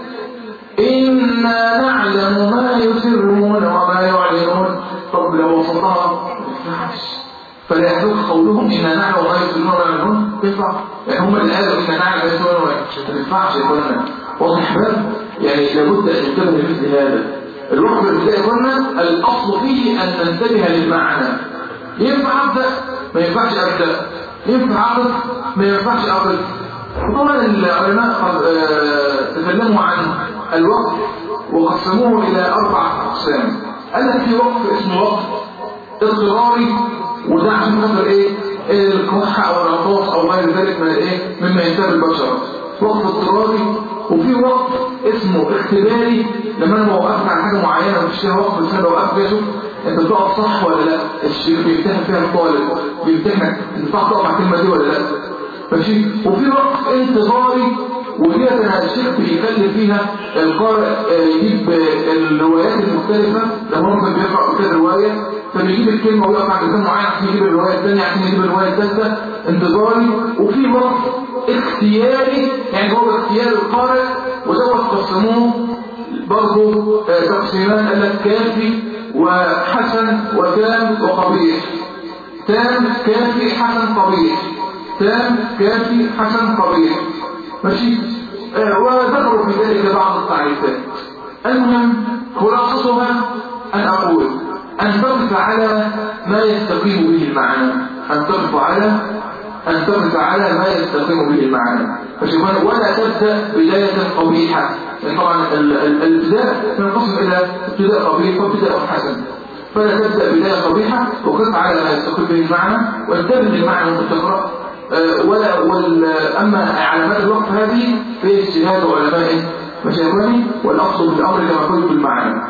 إنا نعلم ما يسرون وما يعلنون طب لو وصلها فلا يحزنك قولهم إنا نعلم ما يسرون وما يعلنون ينفع يعني هم اللي قالوا إنا نعلم ما يسرون وما يعلنون ما ينفعش يا إخوانا واضح باب يعني لابد أن ننتبه لمثل هذا الوقف الابتدائي قلنا الأصل فيه أن ننتبه للمعنى ينفع أبدأ ما ينفعش أبدأ ينفع أقف ما ينفعش أقف طبعا العلماء قد تكلموا عن الوقف وقسموه إلى أربع أقسام قال لك في وقف اسمه وقف اضطراري وده عشان خاطر ايه الكحة أو العطاس أو غير ذلك من الايه مما ينتهي البشر وقف اضطراري وفي وقت اسمه اختباري لما انا وقفت على حاجه معينه ومش فيها وقت بس انا وقفت اشوف انت بتقف صح ولا لا الشيخ بيمتحن فيها الطالب بيمتحنك انت بتعرف تقف على الكلمه دي ولا لا ماشي وفي وقت انتظاري ودي انا الشيخ بيخلي فيها القارئ يجيب الروايات المختلفه لما هو كان بيقرا كذا روايه فبيجيب الكلمه ويقف على كلمه معينه عشان يجيب الروايه الثانيه عشان يجيب الروايه الثالثه انتظاري وفي وقت اختياري يعني هو اختيار القارئ ودوت قسموه برضه تقسيمان قال لك كافي وحسن وتام وقبيح تام كافي حسن قبيح تام كافي حسن قبيح ماشي آه وذكروا في ذلك بعض التعريفات المهم خلاصتها أن أقول أن تقف على ما يستقيم به المعنى أن تقف على أن تقف على ما يستقيم به المعنى فشوفان ولا تبدأ بداية قبيحة يعني طبعا الابتداء ينقسم إلى ابتداء قبيح وابتداء حسن فلا تبدأ بداية قبيحة وقف على ما يستقيم به المعنى وانتبه للمعنى وانت تقرأ ولا وال أما علامات الوقف هذه في اجتهاد علماء مشايخني والأصل بالأمر كما قلت بالمعنى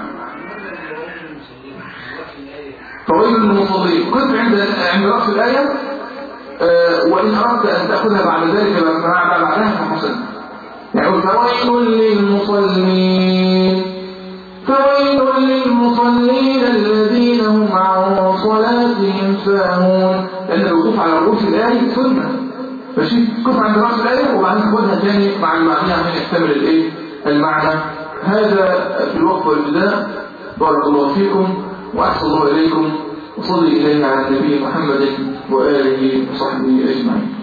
فويل للمصلين قف عند عند رأس الآية أه وإن أردت أن تأخذها بعد ذلك بعدها فحسن يعني فويل للمصلين فويل للمصلين الذين هم عن صلاتهم ساهون لأن الوقوف على رؤوس الآية سنة ماشي قف عند رأس الآية وبعدين خدها تاني مع المعنى عشان يحتمل الإيه المعنى هذا في الوقت والبداء بارك الله فيكم وأحسن الله إليكم وصلي إليه على النبي محمد وآله وصحبه أجمعين